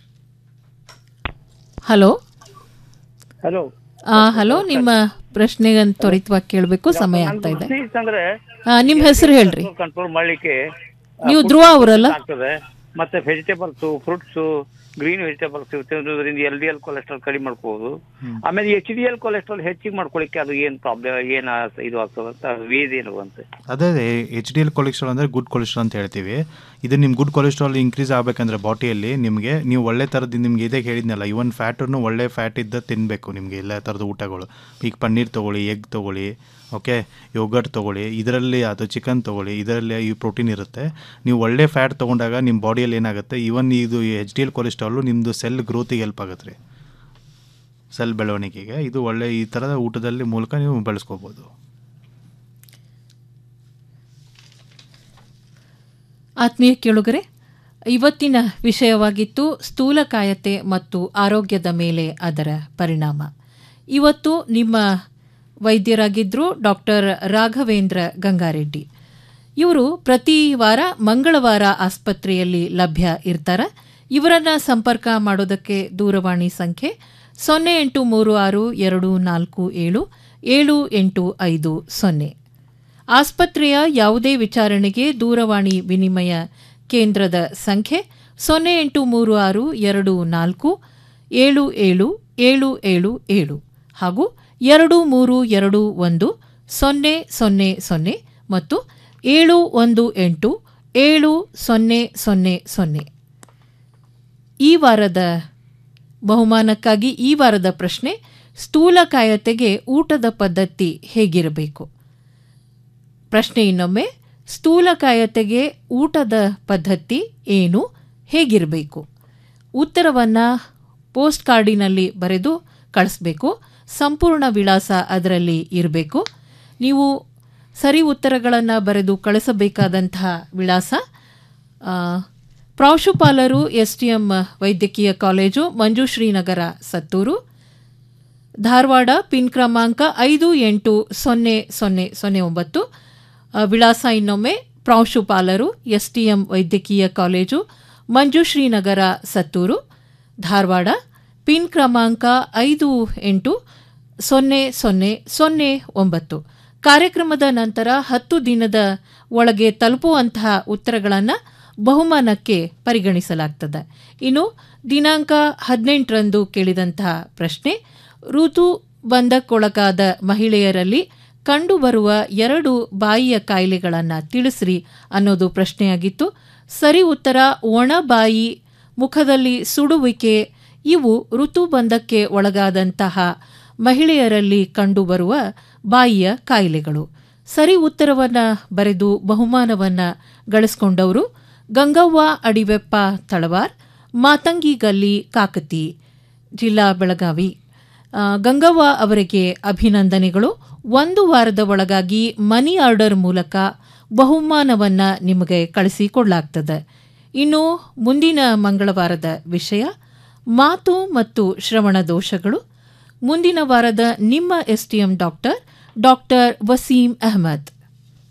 ಹಲೋ ಹಲೋ ಹಲೋ ನಿಮ್ಮ ಪ್ರಶ್ನೆಗೆ ತ್ವರಿತವಾಗಿ ಕೇಳಬೇಕು ಸಮಯ ಆಗ್ತಾ ಇದೆ ಅಂದ್ರೆ ಆ, ನಿಮ್ಮ ಹೆಸರು ಹೇಳ್ರಿ ಕಂಟ್ರೋಲ್ ಮಾಡ್ಲಿಕ್ಕೆ ನೀವು ಧ್ರುವ ಅವರಲ್ಲ ಆಗ್ತದೆ ಮತ್ತೆ ವೆಜಿಟೇಬಲ್ಸ್ ಫ್ರೂಟ್ಸ್ ಗ್ರೀನ್ ವೆಜಿಟೇಬಲ್ಸ್ ತಿನ್ನೋದ್ರಿಂದ ಎಲ್ ಡಿ ಎಲ್ ಕೊಲೆಸ್ಟ್ರಾಲ್ ಕಡಿಮೆ ಮಾಡ್ಕೋಬಹುದು ಆಮೇಲೆ ಎಚ್ ಡಿ ಎಲ್ ಕೊಲೆಸ್ಟ್ರಾಲ್ ಹೆಚ್ಚಿಗೆ ಮಾಡ್ಕೊಳ್ಳಿಕ್ಕೆ ಅದು ಏನ್ ಪ್ರಾಬ್ಲಮ್ ಏನ್ ಆ- ಇದು ಆಗ್ತದೆ ಅಂತ ವೇದ್ ಏನು ಅಂತ ಅದೇ ಎಚ್ ಡಿ ಎಲ್ ಕೊಲೆಸ್ಟ್ರಾಲ್ ಅಂದರೆ ಗುಡ್ ಕೊಲೆಸ್ಟ್ರಾಲ್ ಅಂತ ಹೇಳ್ತೀವಿ ಇದು ನಿಮ್ಮ ಗುಡ್ ಕೊಲೆಸ್ಟ್ರಾಲ್ ಇನ್ಕ್ರೀಸ್ ಆಗಬೇಕಂದ್ರೆ ಬಾಟಿಯಲ್ಲಿ ನಿಮಗೆ ನೀವು ಒಳ್ಳೆ ಥರದ್ದು ನಿಮ್ಗೆ ಇದೇ ಹೇಳಿದ್ನಲ್ಲ ಇವನ್ ಫ್ಯಾಟನ್ನು ಒಳ್ಳೆ ಫ್ಯಾಟ್ ಇದ್ದ ತಿನ್ನಬೇಕು ನಿಮಗೆ ಎಲ್ಲ ಥರದ ಊಟಗಳು ಈಗ ಪನ್ನೀರ್ ತೊಗೊಳ್ಳಿ ಎಗ್ ತೊಗೊಳ್ಳಿ ಓಕೆ ಯೋಗರ್ಟ್ ತೊಗೊಳ್ಳಿ ಇದರಲ್ಲಿ ಅದು ಚಿಕನ್ ತೊಗೊಳ್ಳಿ ಇದರಲ್ಲಿ ಈ ಪ್ರೋಟೀನ್ ಇರುತ್ತೆ ನೀವು ಒಳ್ಳೆ ಫ್ಯಾಟ್ ತೊಗೊಂಡಾಗ ನಿಮ್ಮ ಬಾಡಿಯಲ್ಲಿ ಏನಾಗುತ್ತೆ ಇವನ್ ಇದು ಎಚ್ ಡಿ ಎಲ್ ಕೊಲೆಸ್ಟ್ರಾಲು ನಿಮ್ಮದು ಸೆಲ್ ಗ್ರೋತಿಗೆ ಹೆಲ್ಪ್ ಆಗುತ್ತೆ ರೀ ಸೆಲ್ ಬೆಳವಣಿಗೆಗೆ ಇದು ಒಳ್ಳೆ ಈ ಥರದ ಊಟದಲ್ಲಿ ಮೂಲಕ ನೀವು ಬೆಳೆಸ್ಕೋಬೋದು ಆತ್ಮೀಯ ಕೇಳುಗರೆ ಇವತ್ತಿನ ವಿಷಯವಾಗಿತ್ತು ಸ್ಥೂಲಕಾಯತೆ ಮತ್ತು ಆರೋಗ್ಯದ ಮೇಲೆ ಅದರ ಪರಿಣಾಮ ಇವತ್ತು ನಿಮ್ಮ ವೈದ್ಯರಾಗಿದ್ದರು ಡಾಕ್ಟರ್ ರಾಘವೇಂದ್ರ ಗಂಗಾರೆಡ್ಡಿ ಇವರು ಪ್ರತಿ ವಾರ ಮಂಗಳವಾರ ಆಸ್ಪತ್ರೆಯಲ್ಲಿ ಲಭ್ಯ ಇರ್ತಾರೆ ಇವರನ್ನು ಸಂಪರ್ಕ ಮಾಡೋದಕ್ಕೆ ದೂರವಾಣಿ ಸಂಖ್ಯೆ ಸೊನ್ನೆ ಎಂಟು ಮೂರು ಆರು ಎರಡು ನಾಲ್ಕು ಏಳು ಏಳು ಎಂಟು ಐದು ಸೊನ್ನೆ ಆಸ್ಪತ್ರೆಯ ಯಾವುದೇ ವಿಚಾರಣೆಗೆ ದೂರವಾಣಿ ವಿನಿಮಯ ಕೇಂದ್ರದ ಸಂಖ್ಯೆ ಸೊನ್ನೆ ಎಂಟು ಮೂರು ಆರು ಎರಡು ನಾಲ್ಕು ಏಳು ಏಳು ಏಳು ಏಳು ಏಳು ಹಾಗೂ ಎರಡು ಮೂರು ಎರಡು ಒಂದು ಸೊನ್ನೆ ಸೊನ್ನೆ ಸೊನ್ನೆ ಮತ್ತು ಏಳು ಒಂದು ಎಂಟು ಏಳು ಸೊನ್ನೆ ಸೊನ್ನೆ ಸೊನ್ನೆ ಈ ವಾರದ ಬಹುಮಾನಕ್ಕಾಗಿ ಈ ವಾರದ ಪ್ರಶ್ನೆ ಸ್ಥೂಲಕಾಯತೆಗೆ ಊಟದ ಪದ್ಧತಿ ಹೇಗಿರಬೇಕು ಪ್ರಶ್ನೆ ಇನ್ನೊಮ್ಮೆ ಸ್ಥೂಲಕಾಯತೆಗೆ ಊಟದ ಪದ್ಧತಿ ಏನು ಹೇಗಿರಬೇಕು ಉತ್ತರವನ್ನು ಪೋಸ್ಟ್ ಕಾರ್ಡಿನಲ್ಲಿ ಬರೆದು ಕಳಿಸ್ಬೇಕು ಸಂಪೂರ್ಣ ವಿಳಾಸ ಅದರಲ್ಲಿ ಇರಬೇಕು ನೀವು ಸರಿ ಉತ್ತರಗಳನ್ನು ಬರೆದು ಕಳಿಸಬೇಕಾದಂತಹ ವಿಳಾಸ ಆ, ಪ್ರಾಂಶುಪಾಲರು ಎಸ್ಟಿಎಂ ವೈದ್ಯಕೀಯ ಕಾಲೇಜು ಮಂಜುಶ್ರೀನಗರ ಸತ್ತೂರು ಧಾರವಾಡ ಪಿನ್ ಕ್ರಮಾಂಕ ಐದು ಎಂಟು ಸೊನ್ನೆ ಸೊನ್ನೆ ಸೊನ್ನೆ ಒಂಬತ್ತು ಆ, ವಿಳಾಸ ಇನ್ನೊಮ್ಮೆ ಪ್ರಾಂಶುಪಾಲರು ಎಸ್ಟಿಎಂ ವೈದ್ಯಕೀಯ ಕಾಲೇಜು ಮಂಜುಶ್ರೀನಗರ ಸತ್ತೂರು ಧಾರವಾಡ ಪಿನ್ ಕ್ರಮಾಂಕ ಐದು ಎಂಟು ಸೊನ್ನೆ ಸೊನ್ನೆ ಸೊನ್ನೆ ಒಂಬತ್ತು ಕಾರ್ಯಕ್ರಮದ ನಂತರ ಹತ್ತು ದಿನದ ಒಳಗೆ ತಲುಪುವಂತಹ ಉತ್ತರಗಳನ್ನು ಬಹುಮಾನಕ್ಕೆ ಪರಿಗಣಿಸಲಾಗ್ತದೆ ಇನ್ನು ದಿನಾಂಕ ಹದಿನೆಂಟರಂದು ಕೇಳಿದಂತಹ ಪ್ರಶ್ನೆ ಋತು ಬಂಧಕ್ಕೊಳಗಾದ ಮಹಿಳೆಯರಲ್ಲಿ ಕಂಡುಬರುವ ಎರಡು ಬಾಯಿಯ ಕಾಯಿಲೆಗಳನ್ನು ತಿಳಿಸ್ರಿ ಅನ್ನೋದು ಪ್ರಶ್ನೆಯಾಗಿತ್ತು ಸರಿ ಉತ್ತರ ಒಣ ಬಾಯಿ ಮುಖದಲ್ಲಿ ಸುಡುವಿಕೆ ಇವು ಋತುಬಂಧಕ್ಕೆ ಒಳಗಾದಂತಹ ಮಹಿಳೆಯರಲ್ಲಿ ಕಂಡುಬರುವ ಬಾಯಿಯ ಕಾಯಿಲೆಗಳು ಸರಿ ಉತ್ತರವನ್ನು ಬರೆದು ಬಹುಮಾನವನ್ನು ಗಳಿಸ್ಕೊಂಡವರು ಗಂಗವ್ವ ಅಡಿವೆಪ್ಪ ತಳವಾರ್ ಮಾತಂಗಿ ಗಲ್ಲಿ ಕಾಕತಿ ಜಿಲ್ಲಾ ಬೆಳಗಾವಿ ಆ, ಗಂಗವ್ವ ಅವರಿಗೆ ಅಭಿನಂದನೆಗಳು ಒಂದು ವಾರದ ಒಳಗಾಗಿ ಮನಿ ಆರ್ಡರ್ ಮೂಲಕ ಬಹುಮಾನವನ್ನು ನಿಮಗೆ ಕಳಿಸಿಕೊಡ್ಲಾಗ್ತದೆ ಇನ್ನು ಮುಂದಿನ ಮಂಗಳವಾರದ ವಿಷಯ ಮಾತು ಮತ್ತು ಶ್ರವಣ ದೋಷಗಳು ಮುಂದಿನ ವಾರದ ನಿಮ್ಮ STM doctor doctor Waseem Ahmed